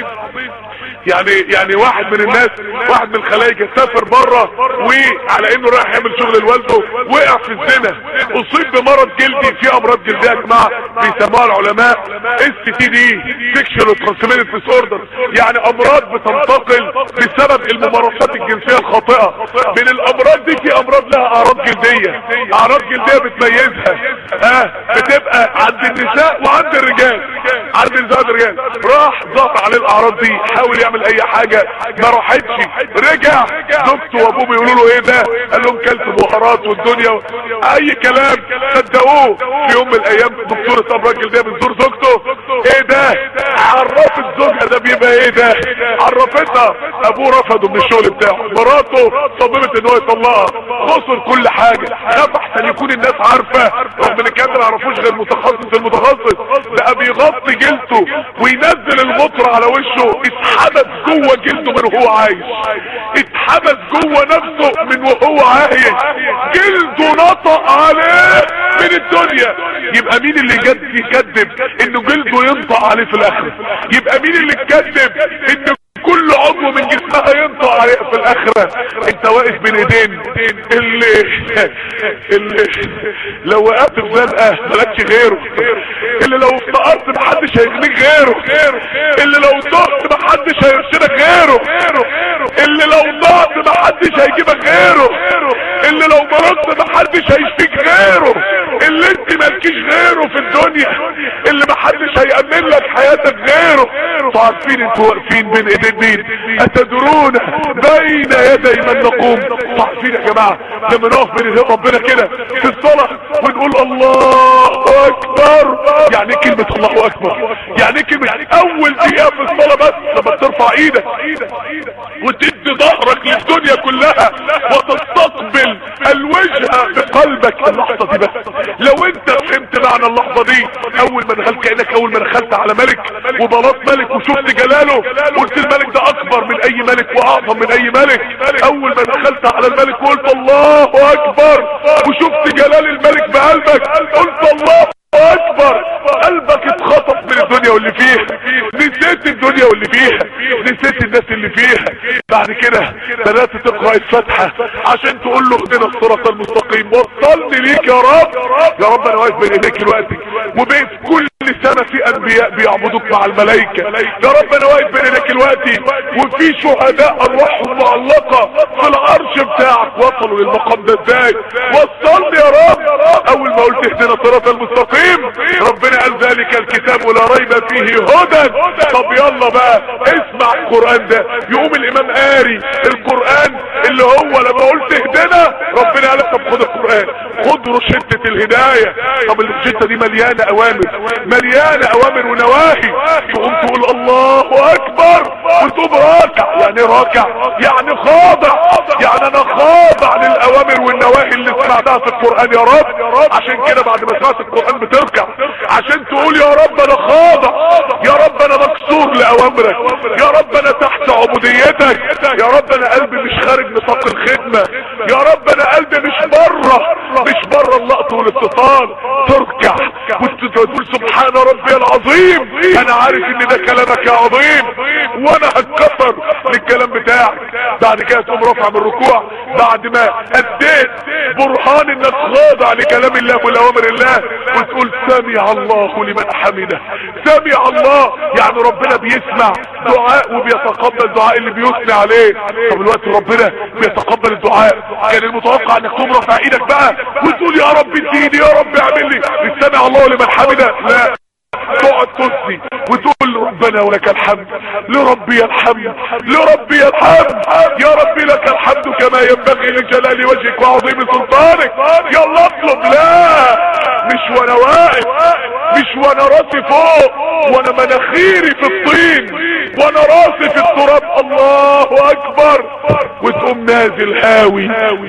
يعني يعني واحد من الناس واحد من الخلايجة سافر بره وعلى انه رايح يعمل شغل لوالده وقع في الزنا اصيب بمرض جلدي في امراض جلديه يا جماعه بيسموها العلماء اس تي دي سيكشوال ترانسميتد ديسوردر يعني امراض بتنتقل بسبب الممارسات الجنسيه الخاطئه من الامراض دي في امراض لها اعراض جلديه اعراض جلديه بتميزها اه بتبقى عند النساء وعند الرجال عند النساء والرجال راح ظهر عليه الاعراض دي حاول يعمل اي حاجة ما راحتش رجع زوجته وابوه بيقولوا له ايه ده قال لهم كلت بهارات والدنيا و... اي كلام صدقوه في يوم من الايام دكتورة امراض جلدية بتزور زوجته ايه ده عرفت زوجها ده بيبقى ايه ده عرفتها ابوه رفضه من الشغل بتاعه مراته صممت ان هو يطلقها خسر كل حاجة خاف احسن يكون الناس عارفة رغم ان الكلام ما يعرفوش غير متخصص المتخصص بقى بيغطي جلده وينزل الغطر على وشه اتحبس جوه جلده من وهو عايش اتحبس جوه نفسه من وهو عايش جلده نطق عليه من الدنيا يبقى مين اللي جد يكذب انه جلده ينطق عليه في الاخره يبقى مين اللي يكذب انه كل عضو من جسمها ينطق عليه في الاخرة انت واقف بين ايدين اللي اللي لو وقفت في زنقة مالكش غيره اللي لو افتقرت محدش هيغنيك غيره اللي لو ضغط محدش هيرشدك غيره اللي لو ضغط محدش هيجيبك غيره اللي لو مرضت محدش هيشفيك غيره اللي انت مالكيش غيره في الدنيا اللي محدش هيأمن لك حياتك غيره عارفين انتوا واقفين بين ايدين مين اتدرون بين يدي من نقوم عارفين يا جماعة لما نقف بين ايدين ربنا كده في الصلاة ونقول الله اكبر يعني كلمة الله اكبر يعني كلمة اول دقيقة في الصلاة بس لما ترفع ايدك وتدي ظهرك للدنيا كلها وتستقبل الوجه بقلبك اللحظة دي بس لو انت فهمت معنى اللحظة دي اول ما دخلت كأنك اول ما دخلت على ملك وبلاط ملك وشفت جلاله قلت الملك ده اكبر من اي ملك واعظم من اي ملك اول ما دخلت على الملك قلت الله اكبر وشفت جلال الملك بقلبك قلت الله اكبر قلبك اتخطف من الدنيا واللي فيها نسيت الدنيا واللي فيها نسيت الناس اللي فيها بعد كده بدأت تقرأ الفاتحة عشان تقول له اهدنا الصراط المستقيم وصلني ليك يا رب يا رب انا واقف بين ايديك دلوقتي وبقيت كل سنة في انبياء بيعبدوك مع الملائكة يا رب انا واقف بين ايديك دلوقتي وفي شهداء ارواحهم معلقة في العرش بتاعك وصلوا للمقام ده ازاي وصلني يا رب اول ما قلت اهدنا الصراط المستقيم ربنا قال ذلك الكتاب لا ريب فيه هدى طب يلا بقى اسمع القرآن ده يقوم الامام قاري القرآن اللي هو لما قلت اهدنا ربنا قال طب خد القرآن خد روشتة الهداية طب الروشتة دي مليانة اوامر مليانة اوامر ونواهي تقوم تقول الله اكبر وتقوم راكع يعني راكع يعني خاضع يعني انا خاضع للاوامر والنواهي اللي سمعتها في القرآن يا رب عشان كده بعد ما سمعت القرآن بتركع عشان تقول يا رب انا خاضع يا رب انا مكسور لاوامرك يا رب انا تحت عبوديتك يا رب انا قلبي مش خارج نطاق الخدمة يا رب انا قلبي مش بره مش بره اللقط والاتصال تركع وتقول سبحان ربي العظيم انا عارف ان ده كلامك يا عظيم وانا هتكسر للكلام بتاعك بعد كده تقوم رافع من الركوع بعد ما اديت برهان انك خاضع لكلام الله والاوامر الله وتقول سمع الله لمن حمده سمع الله يعني ربنا بيسمع دعاء وبيتقبل دعاء اللي بيثني عليه طب الوقت ربنا بيتقبل الدعاء كان المتوقع انك تقوم رافع ايدك بقى وتقول يا رب اديني يا رب اعمل لي سمع الله لمن حمده لا تقعد تثني وتقول ربنا ولك الحمد لربي الحمد لربي الحمد يا ربي لك الحمد كما ينبغي لجلال وجهك وعظيم سلطانك يلا اطلب لا مش وانا واقف مش وانا راسي فوق وانا مناخيري في الطين وانا راسي في التراب الله اكبر وتقوم نازل هاوي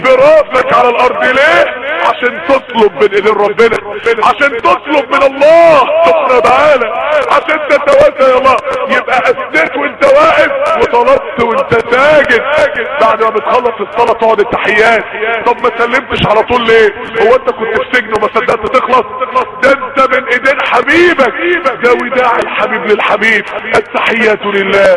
براسك على الارض ليه عشان تطلب من ايدين ربنا عشان تطلب من الله سبحانه وتعالى عشان تتوازى يا الله يبقى اسنت وانت واقف وطلبت وانت ساجد بعد ما بتخلص الصلاة تقعد التحيات طب ما سلمتش على طول ليه هو انت كنت في سجن وما صدقت تخلص ده انت من ايدين حبيبك ده وداع الحبيب للحبيب التحيات لله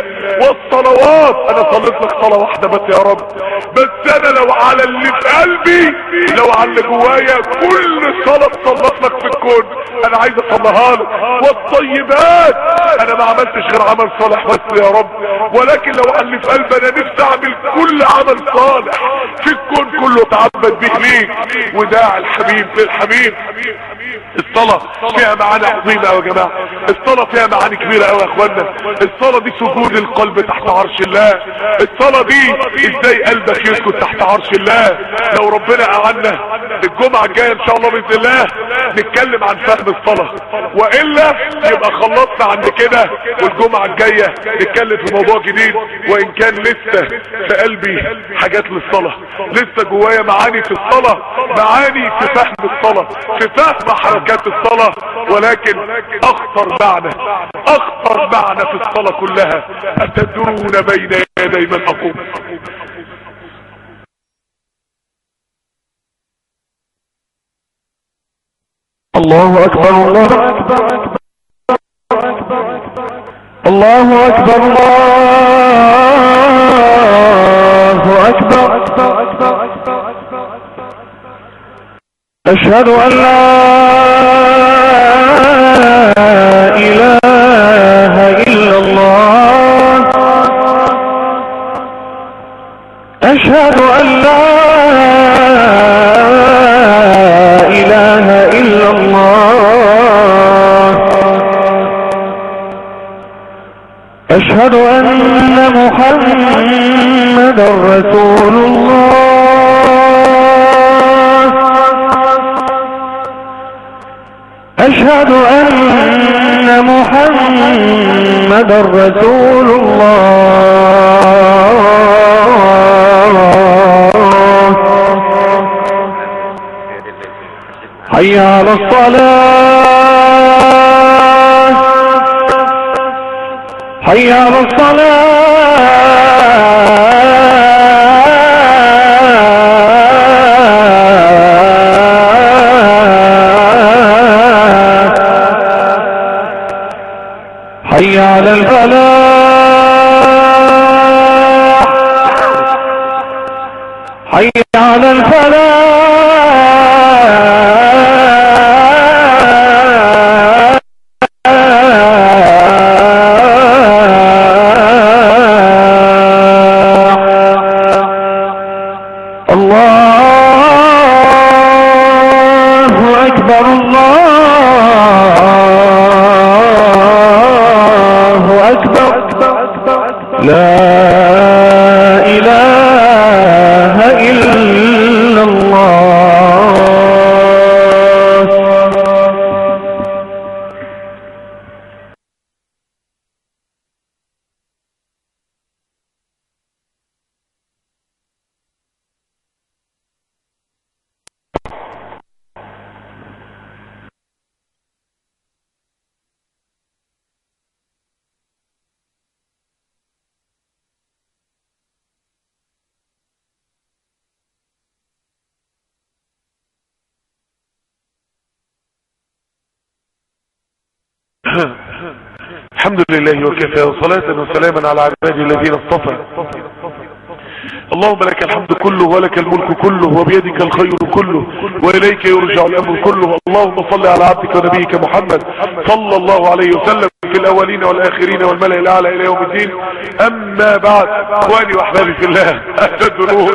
والصلوات انا صليت لك صلاة واحدة بس يا رب بس انا لو على اللي في قلبي لو على اللي جوايا كل صلاة صلت لك في الكون انا عايز اصليها لك والطيبات انا ما عملتش غير عمل صالح بس يا رب ولكن لو على اللي في قلبي انا نفسي اعمل كل عمل صالح في الكون كله تعبد به ليك وداع الحبيب للحبيب الصلاة فيها معاني عظيمة يا جماعة الصلاة فيها معاني كبيرة قوي يا اخوانا الصلاة دي سجود القلب تحت عرش الله الصلاة دي ازاي قلبك يسكت تحت عرش الله لو ربنا اعنا الجمعة الجاية ان شاء الله باذن الله نتكلم عن فهم الصلاة والا يبقى خلصنا عند كده والجمعة الجاية نتكلم في موضوع جديد وان كان لسه في قلبي حاجات للصلاة لسه جوايا معاني في الصلاة معاني في فهم الصلاة في فهم حركات الصلاة ولكن اخطر معنى اخطر معنى في الصلاة كلها اتدرون بين يدي من اقوم الله أكبر الله أكبر الله أكبر الله أكبر أشهد أن لا إله إلا الله أشهد أن لا إله إلا الله أشهد أن محمد رسول الله أشهد أن محمد رسول الله حي على الصلاة حي على الصلاة حي على الفلاح حي على الفلاح الله أكبر الله أكبر لا إله إلا الله الحمد لله وكفى وصلاة وسلاما على عباده الذين اصطفى اللهم لك الحمد كله ولك الملك كله وبيدك الخير كله وإليك يرجع الأمر كله اللهم صل على عبدك ونبيك محمد صلى الله عليه وسلم في الأولين والآخرين والملأ الأعلى إلى يوم الدين أما بعد إخواني وأحبابي في الله أتدرون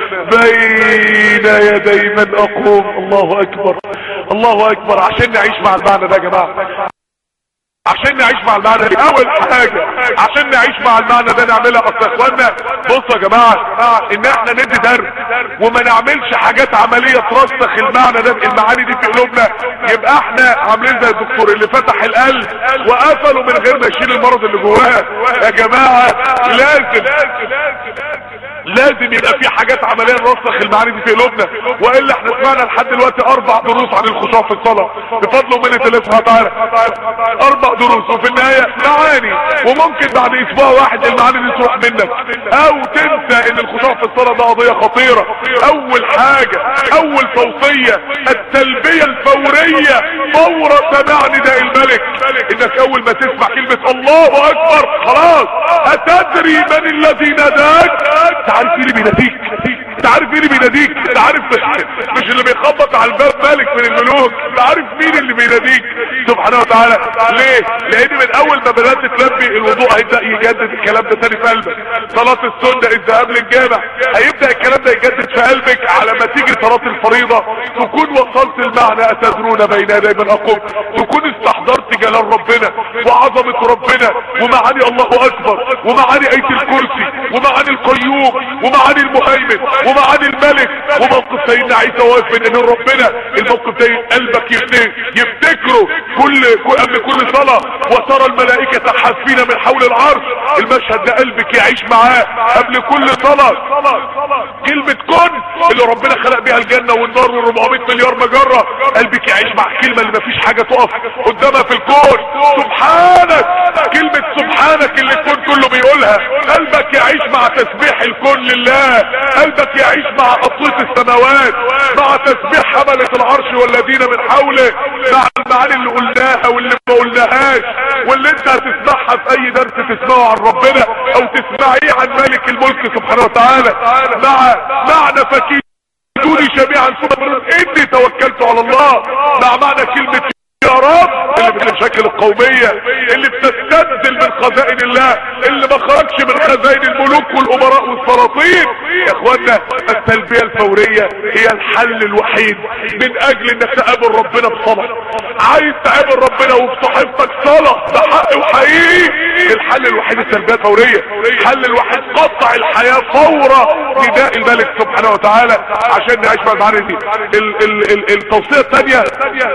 بين يدي من أقوم الله أكبر الله أكبر عشان نعيش مع المعنى ده يا جماعة عشان نعيش مع المعنى دي اول حاجة عشان نعيش مع المعنى ده نعملها اصل يا اخوانا بصوا يا جماعة ان احنا ندي درس وما نعملش حاجات عملية ترسخ المعنى ده المعاني دي في قلوبنا يبقى احنا عاملين زي الدكتور اللي فتح القلب وقفله من غير ما يشيل المرض اللي جواه يا جماعة لازم لازم يبقى في حاجات عمليه نرسخ المعاني دي في قلوبنا والا احنا سمعنا لحد دلوقتي اربع دروس عن الخشوع في الصلاه بفضل ومنه الله سبحانه وتعالى اربع دروس وفي النهايه معاني وممكن بعد اسبوع واحد المعاني دي تروح منك او تنسى ان الخشوع في الصلاه ده قضيه خطيره اول حاجه اول توصيه التلبيه الفوريه فور سماع نداء الملك انك اول ما تسمع كلمه الله اكبر خلاص اتدري من الذي ناداك تعرف مين اللي بيناديك تعرف مين اللي بيناديك تعرف مش اللي بيخبط على الباب ملك من الملوك تعرف مين اللي بيناديك سبحانه وتعالى ليه لان من اول ما بدات تلبي الوضوء هيبدا يجدد الكلام ده تاني في قلبك صلاه السنه الذهاب للجامع هيبدا الكلام ده يجدد في قلبك على ما تيجي صلاه الفريضه تكون وصلت المعنى اتدرون بين يدي من اقوم تكون استحضرت جلال ربنا وعظمه ربنا ومعاني الله اكبر ومعاني ايه الكرسي ومعاني القيوم ومعاني المهيمن ومعاني الملك وموقف سيدنا عيسى واقف بين ايدين ربنا الموقف ده قلبك يفتكر يفتكره كل قبل كل صلاه وترى الملائكه حافين من حول العرش المشهد ده قلبك يعيش معاه قبل كل صلاه كلمه كن اللي ربنا خلق بيها الجنه والنار وال400 مليار مجره قلبك يعيش مع الكلمه اللي مفيش حاجه تقف قدامها في الكون سبحانك كلمه سبحانك اللي الكون كله بيقولها قلبك يعيش مع تسبيح الكون لله قلبك يعيش مع اصوات السماوات مع تسبيح حملة العرش والذين من حوله مع المعاني اللي قلناها واللي ما قلناهاش واللي انت هتسمعها في اي درس تسمعه عن ربنا او تسمعيه عن مالك الملك سبحانه وتعالى مع معنى فكير دوني جميعا ثم اني توكلت على الله مع معنى كلمة يا رب اللي من المشاكل القومية اللي بتستنزل من خزائن الله اللي ما خرجش من خزائن الملوك والامراء والسلاطين يا اخوانا التلبية الفورية هي الحل الوحيد من اجل انك تقابل ربنا بصلاة عايز تقابل ربنا وفي صحيفتك صلاة ده حق وحقيقي الحل الوحيد التلبية الفورية الحل الوحيد قطع الحياة فورة نداء الملك سبحانه وتعالى عشان نعيش مع المعاني دي ال ال ال التوصية الثانية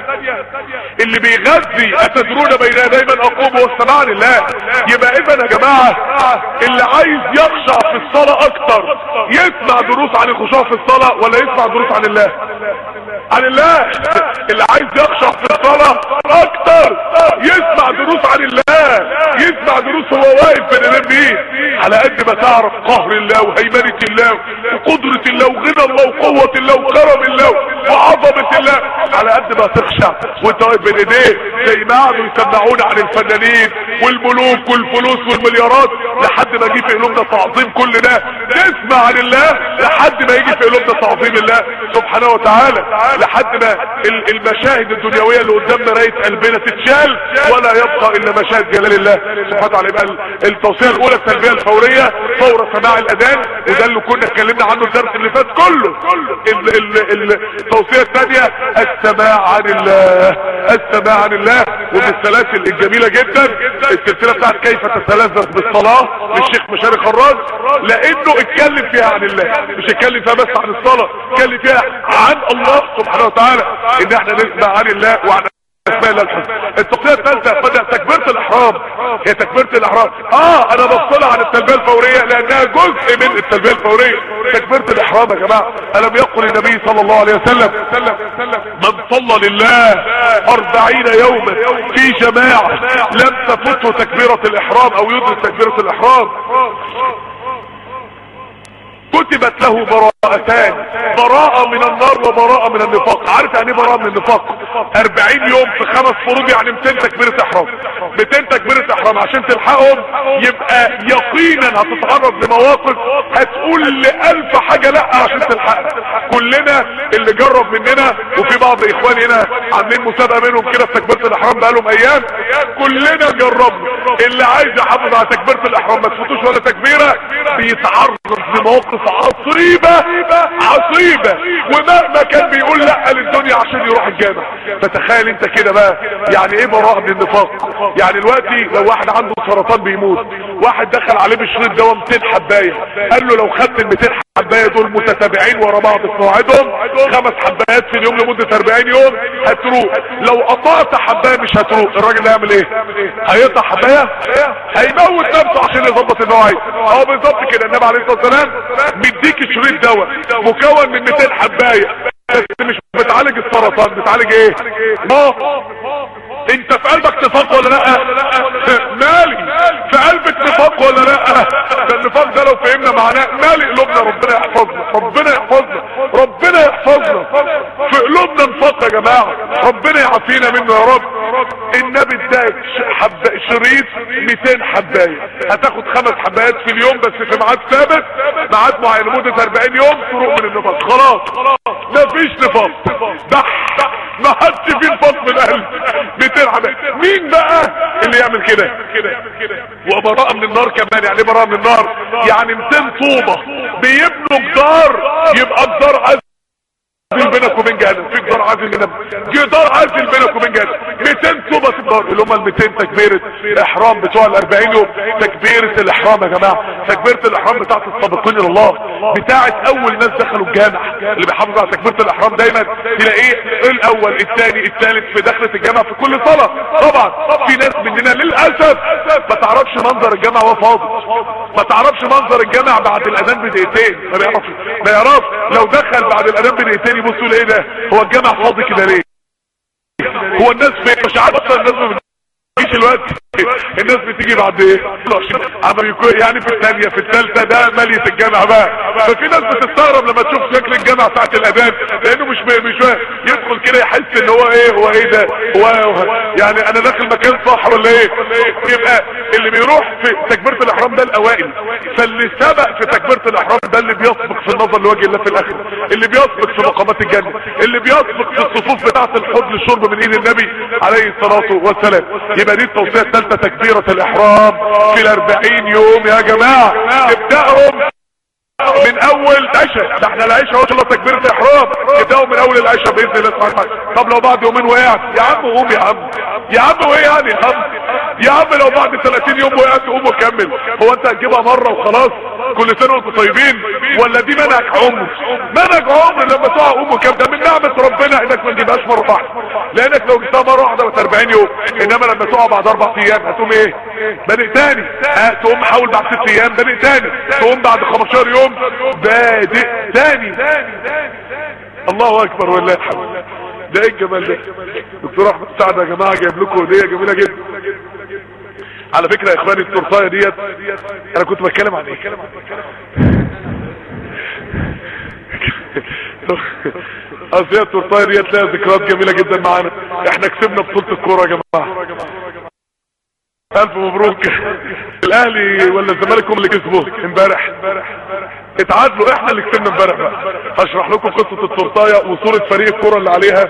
اللي بيغذي اتدرون بين يدي من اقوم والسماع لله يبقى اذا يا جماعة اللي عايز يخشع في الصلاة اكتر يسمع دروس عن الخشوع في الصلاة ولا يسمع دروس عن الله عن الله اللي عايز يخشع في الصلاة اكتر يسمع دروس عن الله يسمع دروس هو واقف بين يديه على قد ما تعرف قهر الله وهيمنة الله وقدرة الله وغنى الله وقوة الله وكرم الله وعظمة الله على قد ما تخشع وانت واقف بين ايديه زي ما قعدوا يسمعونا عن الفنانين والملوك والفلوس والمليارات لحد ما يجي في قلوبنا تعظيم كل ده نسمع عن الله لحد ما يجي في قلوبنا تعظيم الله سبحانه وتعالى لحد ما ال- المشاهد الدنيوية اللي قدامنا راية قلبنا تتشال ولا يبقى الا مشاهد جلال الله سبحانه وتعالى يبقى ال- التوصية الاولى التلبية الفورية فور سماع الاذان وده اللي كنا اتكلمنا عنه الدرس اللي فات كله ال- ال- ال- التوصية الثانية السماع عن الله السماع عن الله ومن السلاسل الجميلة جدا السلسلة بتاعت كيف تتلذذ بالصلاة للشيخ مشاري خراج لانه اتكلم فيها عن الله مش اتكلم فيها بس عن الصلاة اتكلم فيها عن الله سبحانه وتعالى ان احنا نسمع عن الله وعن اسماء الله الحسنى التقنيه الثالثه بدأ تكبيره الاحرام هي تكبيره الاحرام اه انا بفصلها عن التلبيه الفوريه لانها جزء من التلبيه الفوريه تكبيره الاحرام يا جماعه الم يقل النبي صلى الله عليه وسلم من صلى لله أربعين يوما في جماعه لم تفته تكبيره الاحرام او يدرك تكبيره الاحرام كتبت له براءتان براءة من النار وبراءة من النفاق عارف يعني ايه براءة من النفاق 40 يوم في خمس فروض يعني 200 تكبيرة احرام 200 تكبيرة احرام عشان تلحقهم يبقى يقينا هتتعرض لمواقف هتقول لألف حاجة لا عشان تلحقها كلنا اللي جرب مننا وفي بعض اخواني هنا عاملين مسابقة منهم كده في تكبيرة الاحرام بقالهم ايام كلنا جربنا اللي عايز يحافظ على تكبيرة الاحرام ما تفوتوش ولا تكبيرة بيتعرض لمواقف عصيبة عصيبة ومهما كان بيقول لا للدنيا عشان يروح الجامع فتخيل انت كده بقى يعني ايه براءة من النفاق يعني دلوقتي لو واحد عنده سرطان بيموت واحد دخل عليه بالشريط دواء 200 حبايه قال له لو خدت ال 200 حبايه دول متتابعين ورا بعض في موعدهم خمس حبايات في اليوم لمده 40 يوم هتروق لو قطعت حبايه مش هتروق الراجل ده هيعمل ايه هيقطع حبايه هيموت نفسه عشان يظبط المواعيد اه بالظبط كده النبي عليه الصلاه والسلام مديك شريط دواء مكون من 200 حبايه بس مش بتعالج السرطان بتعالج ايه اه انت في قلبك نفاق ولا لا مالي في قلبك نفاق ولا لا ده النفاق ده لو فهمنا معناه مالي قلوبنا ربنا يحفظنا ربنا يحفظنا ربنا يحفظنا في قلوبنا نفاق يا جماعه ربنا يعافينا منه يا رب النبي اداك حب شريط 200 حبايه هتاخد خمس حبايات في اليوم بس في ميعاد ثابت ميعاد معين لمده 40 يوم تروق من النفاق خلاص مفيش نفاق بح ما حدش فيه نفاق من قلب 200 حبايه مين بقى اللي يعمل كده وبراءة من النار كمان يعني ايه براءة من النار يعني 200 طوبة بيبنوا جدار يبقى جدار عزل بينك وبين جهنم في جدار عازل بينك جدار عازل بينك وبين جهنم 200 طوبة في النار اللي هم ال 200 تكبيرة احرام بتوع ال 40 يوم تكبيرة الاحرام يا جماعة تكبيرة الاحرام بتاعت السابقين الى الله بتاعت اول ناس دخلوا الجامع اللي بيحافظوا على تكبيرة الاحرام دايما تلاقيه الاول الثاني الثالث في دخلة الجامع في كل صلاة طبعا في ناس مننا للاسف ما تعرفش منظر الجامع وهو فاضي ما تعرفش منظر الجامع بعد الاذان بدقيقتين ما بيعرفش ما يعرف لو دخل بعد الاذان بدقيقتين يبصوا له ايه ده هو الجامع فاضي كده ليه هو الناس في مش عارف اصلا الناس ما بتجيش الوقت الناس بتيجي بعد ايه عمل يكون يعني في الثانية في الثالثة ده مالية الجامع بقى ففي ناس بتستغرب لما تشوف شكل الجامع ساعة الاذان لانه مش مش يدخل كده يحس ان هو ايه هو ايه ده هو يعني انا داخل مكان صح ولا ايه يبقى اللي بيروح في تكبيرة الاحرام ده الاوائل فاللي سبق في تكبيرة الاحرام ده اللي بيسبق في النظر لوجه الله في الاخر اللي بيسبق في مقامات الجنة اللي بيسبق في الصفوف بتاعة الحوض للشرب من ايد النبي عليه الصلاة والسلام يبقى دي التوصية الثالثة تكبيرة الاحرام في الاربعين يوم يا جماعة نبدأهم من اول عشاء ده احنا العشاء اهو ان شاء الله تكبيره الاحرام نبداوا من اول العشاء باذن الله سبحانه وتعالى طب لو بعد يومين وقعت يا عم قوم يا عم يا عم وايه يعني يا عم يا عم لو بعد 30 يوم وقعت قوم وكمل هو انت هتجيبها مره وخلاص كل سنه وانتم طيبين ولا دي منهج عمر منهج عمر لما تقع قوم وكمل ده من نعمه ربنا انك ما تجيبهاش مره واحده لانك لو جبتها مره واحده بس 40 يوم انما لما تقع بعد اربع ايام هتقوم ايه بادئ تاني ها تقوم حاول بعد ست ايام بادئ تاني تقوم بعد 15 يوم بادئ تاني الله اكبر والله الحمد ده ايه الجمال ده دكتور احمد سعد يا جماعه جايب لكم هديه جميله جدا على فكره يا اخواني التورتايه ديت انا كنت بتكلم عن ايه اصل هي التورتايه ديت لها ذكريات جميله جدا معانا احنا كسبنا بطوله الكوره يا جماعه الف مبروك الاهلي ولا الزمالك هم اللي كسبوه امبارح اتعادلوا احنا اللي كسبنا امبارح بقى هشرح لكم قصه التورتايه وصوره فريق الكوره اللي عليها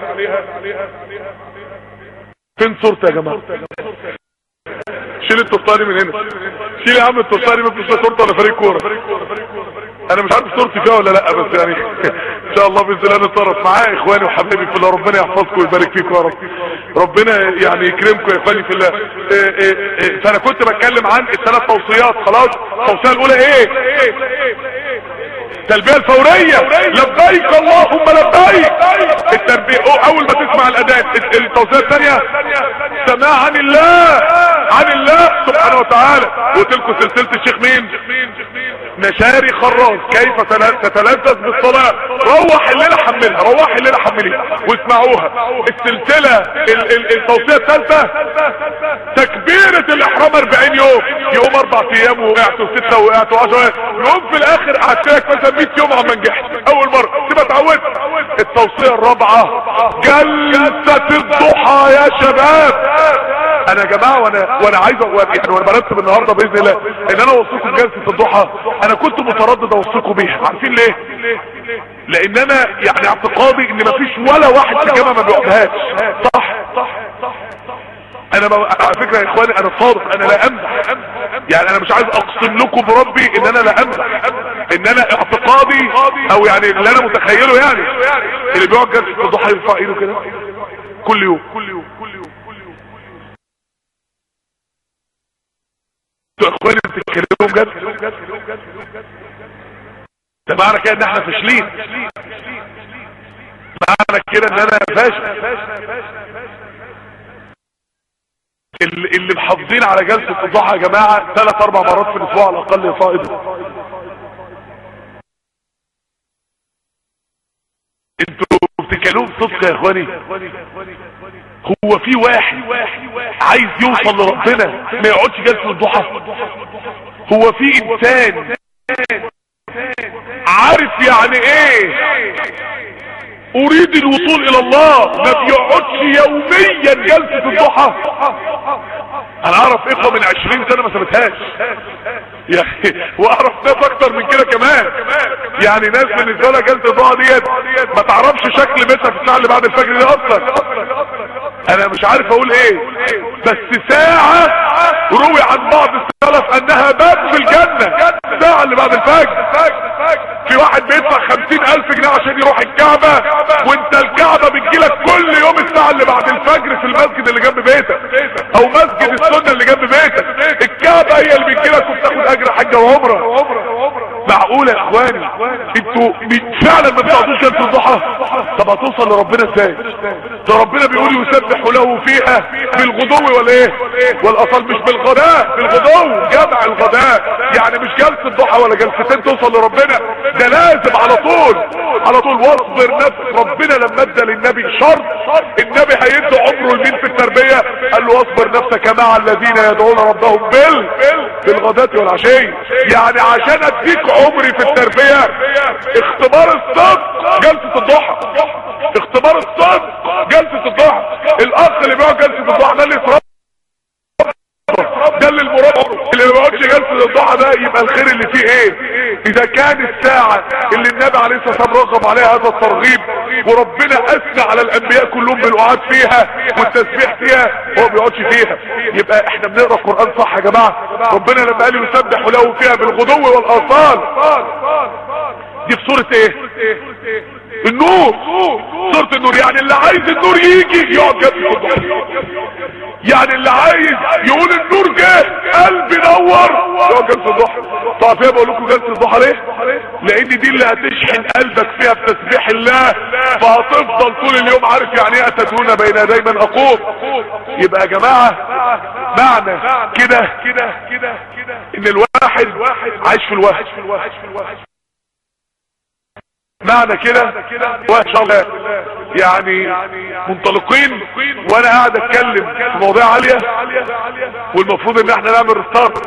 فين صورتي يا جماعه شيل التورتايه من هنا شيل يا عم التورتايه ما فيش صورته ولا فريق كوره انا مش عارف صورتي فيها ولا لا بس يعني ان شاء الله باذن الله نتصرف معايا اخواني وحبايبي في الله ربنا يحفظكم ويبارك فيكم يا رب ربنا يعني يكرمكم يا اخواني في الله إيه إيه إيه فانا كنت بتكلم عن الثلاث توصيات خلاص التوصيه الاولى ايه التلبيه الفوريه لبيك اللهم لبيك التربيه اول ما تسمع الاذان التوصيه الثانيه سماع عن الله عن الله سبحانه وتعالى قلت لكم سلسله الشيخ مين مشاري خراج كيف تتلذذ بالصلاة روح الليلة حملها روح الليلة حمليها واسمعوها السلسلة ال ال التوصية الثالثة تكبيرة الاحرام 40 يوم يوم اربع ايام وقعت وستة وقعت وعشرة يوم في الاخر قعدت لك مثلا 100 يوم عم نجحت اول مرة تبقى اتعودت التوصية الرابعة جلسة الضحى يا شباب انا يا جماعه وانا وانا عايز يعني وانا برتب النهارده باذن الله ان انا اوصيكم بجلسه الضحى انا كنت متردد اوصيكم بيها عارفين ليه لان انا يعني اعتقادي ان مفيش ولا واحد في الجامعه ما بيقعدهاش صح انا ب... على فكره يا اخواني انا صادق انا لا امزح يعني انا مش عايز اقسم لكم بربي ان انا لا امزح ان انا اعتقادي او يعني اللي انا متخيله يعني اللي بيقعد جلسه الضحى يرفع ايده كده كل يوم كل يوم كل يوم انتوا اخواني بتتكلموا بجد ده معنى كده ان احنا فاشلين معنى كده ان انا فاشل اللي, اللي محافظين على جلسة الضحى يا جماعة ثلاث اربع مرات في الاسبوع على الاقل صائد انتوا بتتكلموا بصدق يا اخواني هو في واحد عايز يوصل لربنا ما يقعدش جلسة الضحى هو في انسان عارف يعني ايه اريد الوصول الى الله ما بيقعدش يوميا جلسة الضحى انا اعرف اخوة من عشرين سنة ما سابتهاش يا اخي واعرف ناس اكتر من كده كمان يعني ناس بالنسبة لها جلسة الضحى ديت ما تعرفش شكل بيتها في الساعة اللي بعد الفجر دي اصلا انا مش عارف اقول ايه بس ساعة روي عن بعض السلف انها باب في الجنة الساعة اللي بعد الفجر في واحد بيدفع خمسين الف جنيه عشان يروح الكعبة وانت الكعبة بتجيلك كل يوم الساعة اللي بعد الفجر في المسجد اللي جنب بيتك او مسجد السنة اللي جنب بيتك الكعبة هي اللي بتجيلك وبتاخد اجر حجة وعمرة معقولة يا اخواني انتوا فعلا ما بتقعدوش جلسة الضحى طب هتوصل لربنا ازاي ده ربنا بيقول يسبح له فيها بالغدو ولا ايه والاصل مش بالغداء بالغدو جمع الغداء يعني مش جلسة ضحى ولا جلستين توصل لربنا ده لازم على طول على طول واصبر نفس ربنا لما ادى للنبي شرط النبي هيدي عمره لمين في التربية قال له واصبر نفسك مع الذين يدعون ربهم بال بالغداة والعشي يعني عشان اديك عمري في التربية اختبار الصدق جلسة الضحى اختبار الصدق جلسة الضحى الاخ اللي بيقعد جلسة الضحى ده اللي يتربى ده اللي المربى اللي ما بيقعدش جلسة الضحى ده يبقى الخير اللي فيه ايه اذا كان الساعة اللي النبي عليه الصلاة والسلام رغب عليها هذا الترغيب وربنا اثنى على الانبياء كلهم بالقعاد فيها والتسبيح فيها هو بيقعدش فيها يبقى احنا بنقرا القران صح يا جماعه ربنا لما قال يسبح له فيها بالغدو والاصال دي في سوره ايه النور سورة النور يعني اللي عايز النور يجي يقعد جنب الضحى يعني اللي عايز يقول النور جه قلبي نور يقعد جلسة الضحى طب فيها بقول لكم جلسة الضحى ليه لان دي اللي هتشحن قلبك فيها بتسبيح الله فهتفضل طول اليوم عارف يعني ايه اتدون بين يدي من اقوم يبقى يا جماعة معنى كده ان الواحد عايش في الواحد معنى كده وان شاء الله يعني منطلقين وانا قاعد اتكلم في مواضيع عالية والمفروض ان احنا نعمل رستارت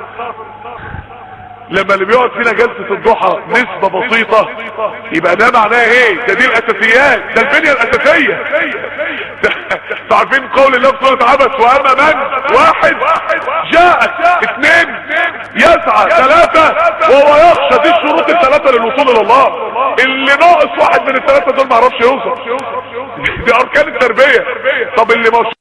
لما اللي بيقعد فينا جلسة الضحى نسبة بسيطة يبقى ده معناه ايه ده دي الاساسيات ده البنية الاساسية تعرفين قول الله في سورة عبس واما من واحد جاء اثنين يسعى ثلاثة وهو يخشى دي الشروط الثلاثة للوصول الى الله اللي ناقص واحد من الثلاثة دول معرفش يوصل دي اركان التربية طب اللي مش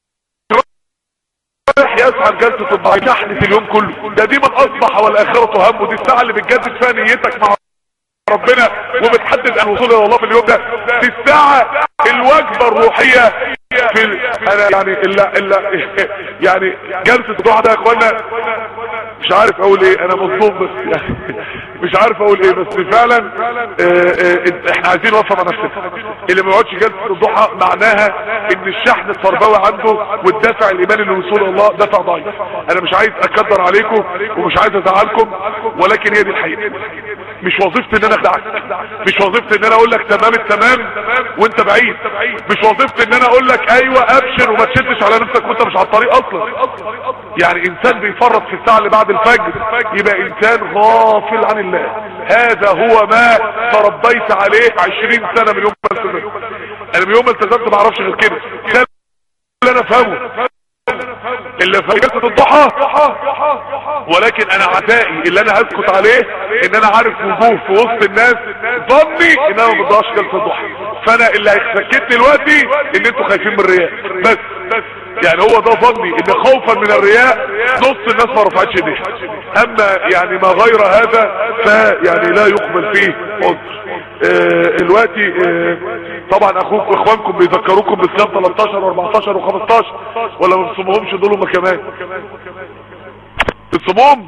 رايح يسعى لجلسة الضحى شحنة اليوم كله ده دي من اصبح والاخرة همه دي الساعة اللي بتجدد فيها نيتك مع ربنا وبتحدد الوصول الى الله في اليوم ده دي الساعة الوجبة الروحية في ال... انا يعني الا الا يعني جلسة الضحى ده يا اخوانا مش عارف اقول ايه انا مصدوم بس يعني مش عارف اقول ايه بس فعلا اه اه احنا عايزين نوفر مع نفسنا اللي ما يقعدش جلسة الضحى معناها ان الشحن التربوي عنده والدافع الايماني للوصول الى الله دافع ضعيف انا مش عايز اكدر عليكم ومش عايز ازعلكم ولكن هي دي الحقيقة مش وظيفتي ان انا اخدعك مش وظيفتي ان انا اقول لك تمام التمام وانت بعيد مش وظيفتي ان انا اقول لك ايوه ابشر وما تشدش على نفسك وانت مش على الطريق اصلا يعني انسان بيفرط في الساعه اللي بعد الفجر يبقى انسان غافل عن الله هذا هو ما تربيت عليه عشرين سنه من يوم ما التزمت انا من يوم ما التزمت ما اعرفش غير كده ده اللي انا فاهمه اللي في جلسة الضحى ولكن انا عدائي اللي انا هسكت عليه ان انا عارف وجوه في وسط النااس ظني ان انا ما بضيعش جلسة الضحى فانا اللي هيسكتني دلوقتي ان انتوا خايفين من الرياء بس يعني هو ده ظني ان خوفا من الرياء نص الناس ما رفعتش ايديها اما يعني ما غير هذا فيعني لا يقبل فيه عذر آه الوقتي آه طبعا اخوك واخوانكم بيذكروكم بالصيام 13 و14 و15 ولا ما بتصومهمش دول هم كمان بتصومهم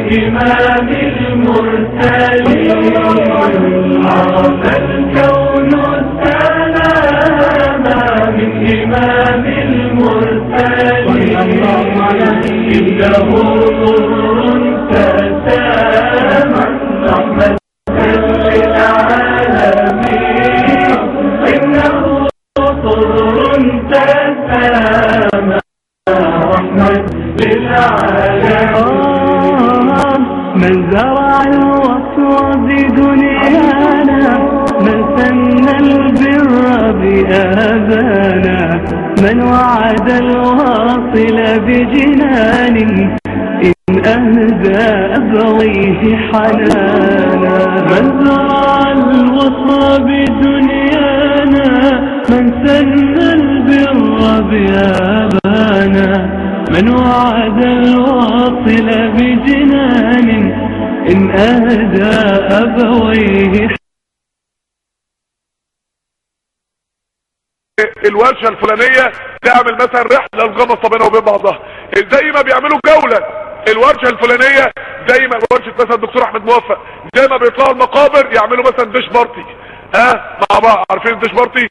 إمام المرسلين عرف الكون السلام من إمام المرسلين إنه نور تسامى رحمة للعالمين إنه نور تسامى رحمة للعالمين من زرع الوصل بدنيانا من سن البر بآبانا من وعد الواصل بجنان إن أهدى أبويه حنانا من زرع الوصل بدنيانا من سن البر بآبانا من وعد الواصل بجنان إن أهدى أبويه الورشه الفلانيه تعمل مثلا رحله الغمصه بينها وبين بعضها زي ما بيعملوا جوله الورشه الفلانيه زي ما ورشه مثلا الدكتور احمد موفق زي ما بيطلعوا المقابر يعملوا مثلا ديش بارتي ها مع بعض عارفين الديش بارتي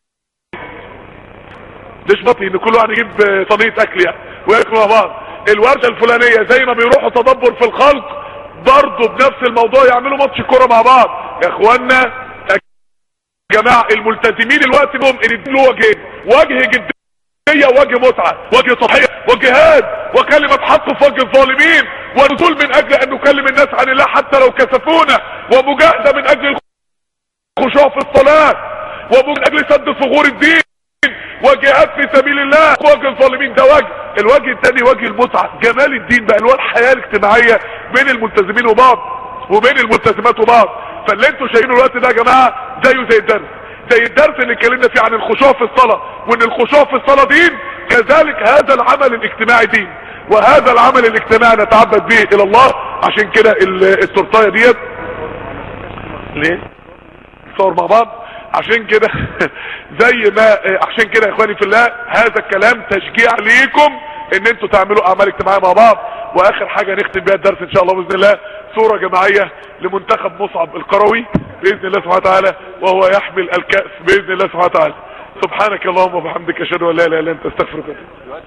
ديش بارتي ان كل واحد يجيب صينيه اكل يعني وياكلوا مع بعض الورشه الفلانيه زي ما بيروحوا تدبر في الخلق برضه بنفس الموضوع يعملوا ماتش كوره مع بعض يا اخوانا جماعة الملتزمين الوقت بهم ان له وجهين وجه جدية وجه متعة وجه تضحية وجهاد وكلمة حق في وجه الظالمين ونزول من اجل ان نكلم الناس عن الله حتى لو كسفونا ومجاهدة من اجل الخشوع في الصلاة ومن اجل سد ثغور الدين وجهاد في سبيل الله وجه الظالمين ده وجه الوجه الثاني وجه المتعة جمال الدين بقى اللي هو الحياة الاجتماعية بين الملتزمين وبعض وبين الملتزمات وبعض فاللي انتوا شايفينه الوقت ده يا جماعه زيه زي الدرس زي الدرس اللي اتكلمنا فيه عن الخشوع في الصلاه وان الخشوع في الصلاه دين كذلك هذا العمل الاجتماعي دين وهذا العمل الاجتماعي نتعبد به الى الله عشان كده التورتايه ديت ليه صور مع بعض عشان كده زي ما عشان كده يا اخواني في الله هذا الكلام تشجيع ليكم ان انتوا تعملوا اعمال اجتماعيه مع بعض واخر حاجه نختم بيها الدرس ان شاء الله باذن الله صوره جماعيه لمنتخب مصعب القروي باذن الله سبحانه وتعالى وهو يحمل الكاس باذن الله سبحانه وتعالى سبحانك اللهم وبحمدك اشهد ان لا اله الا انت استغفرك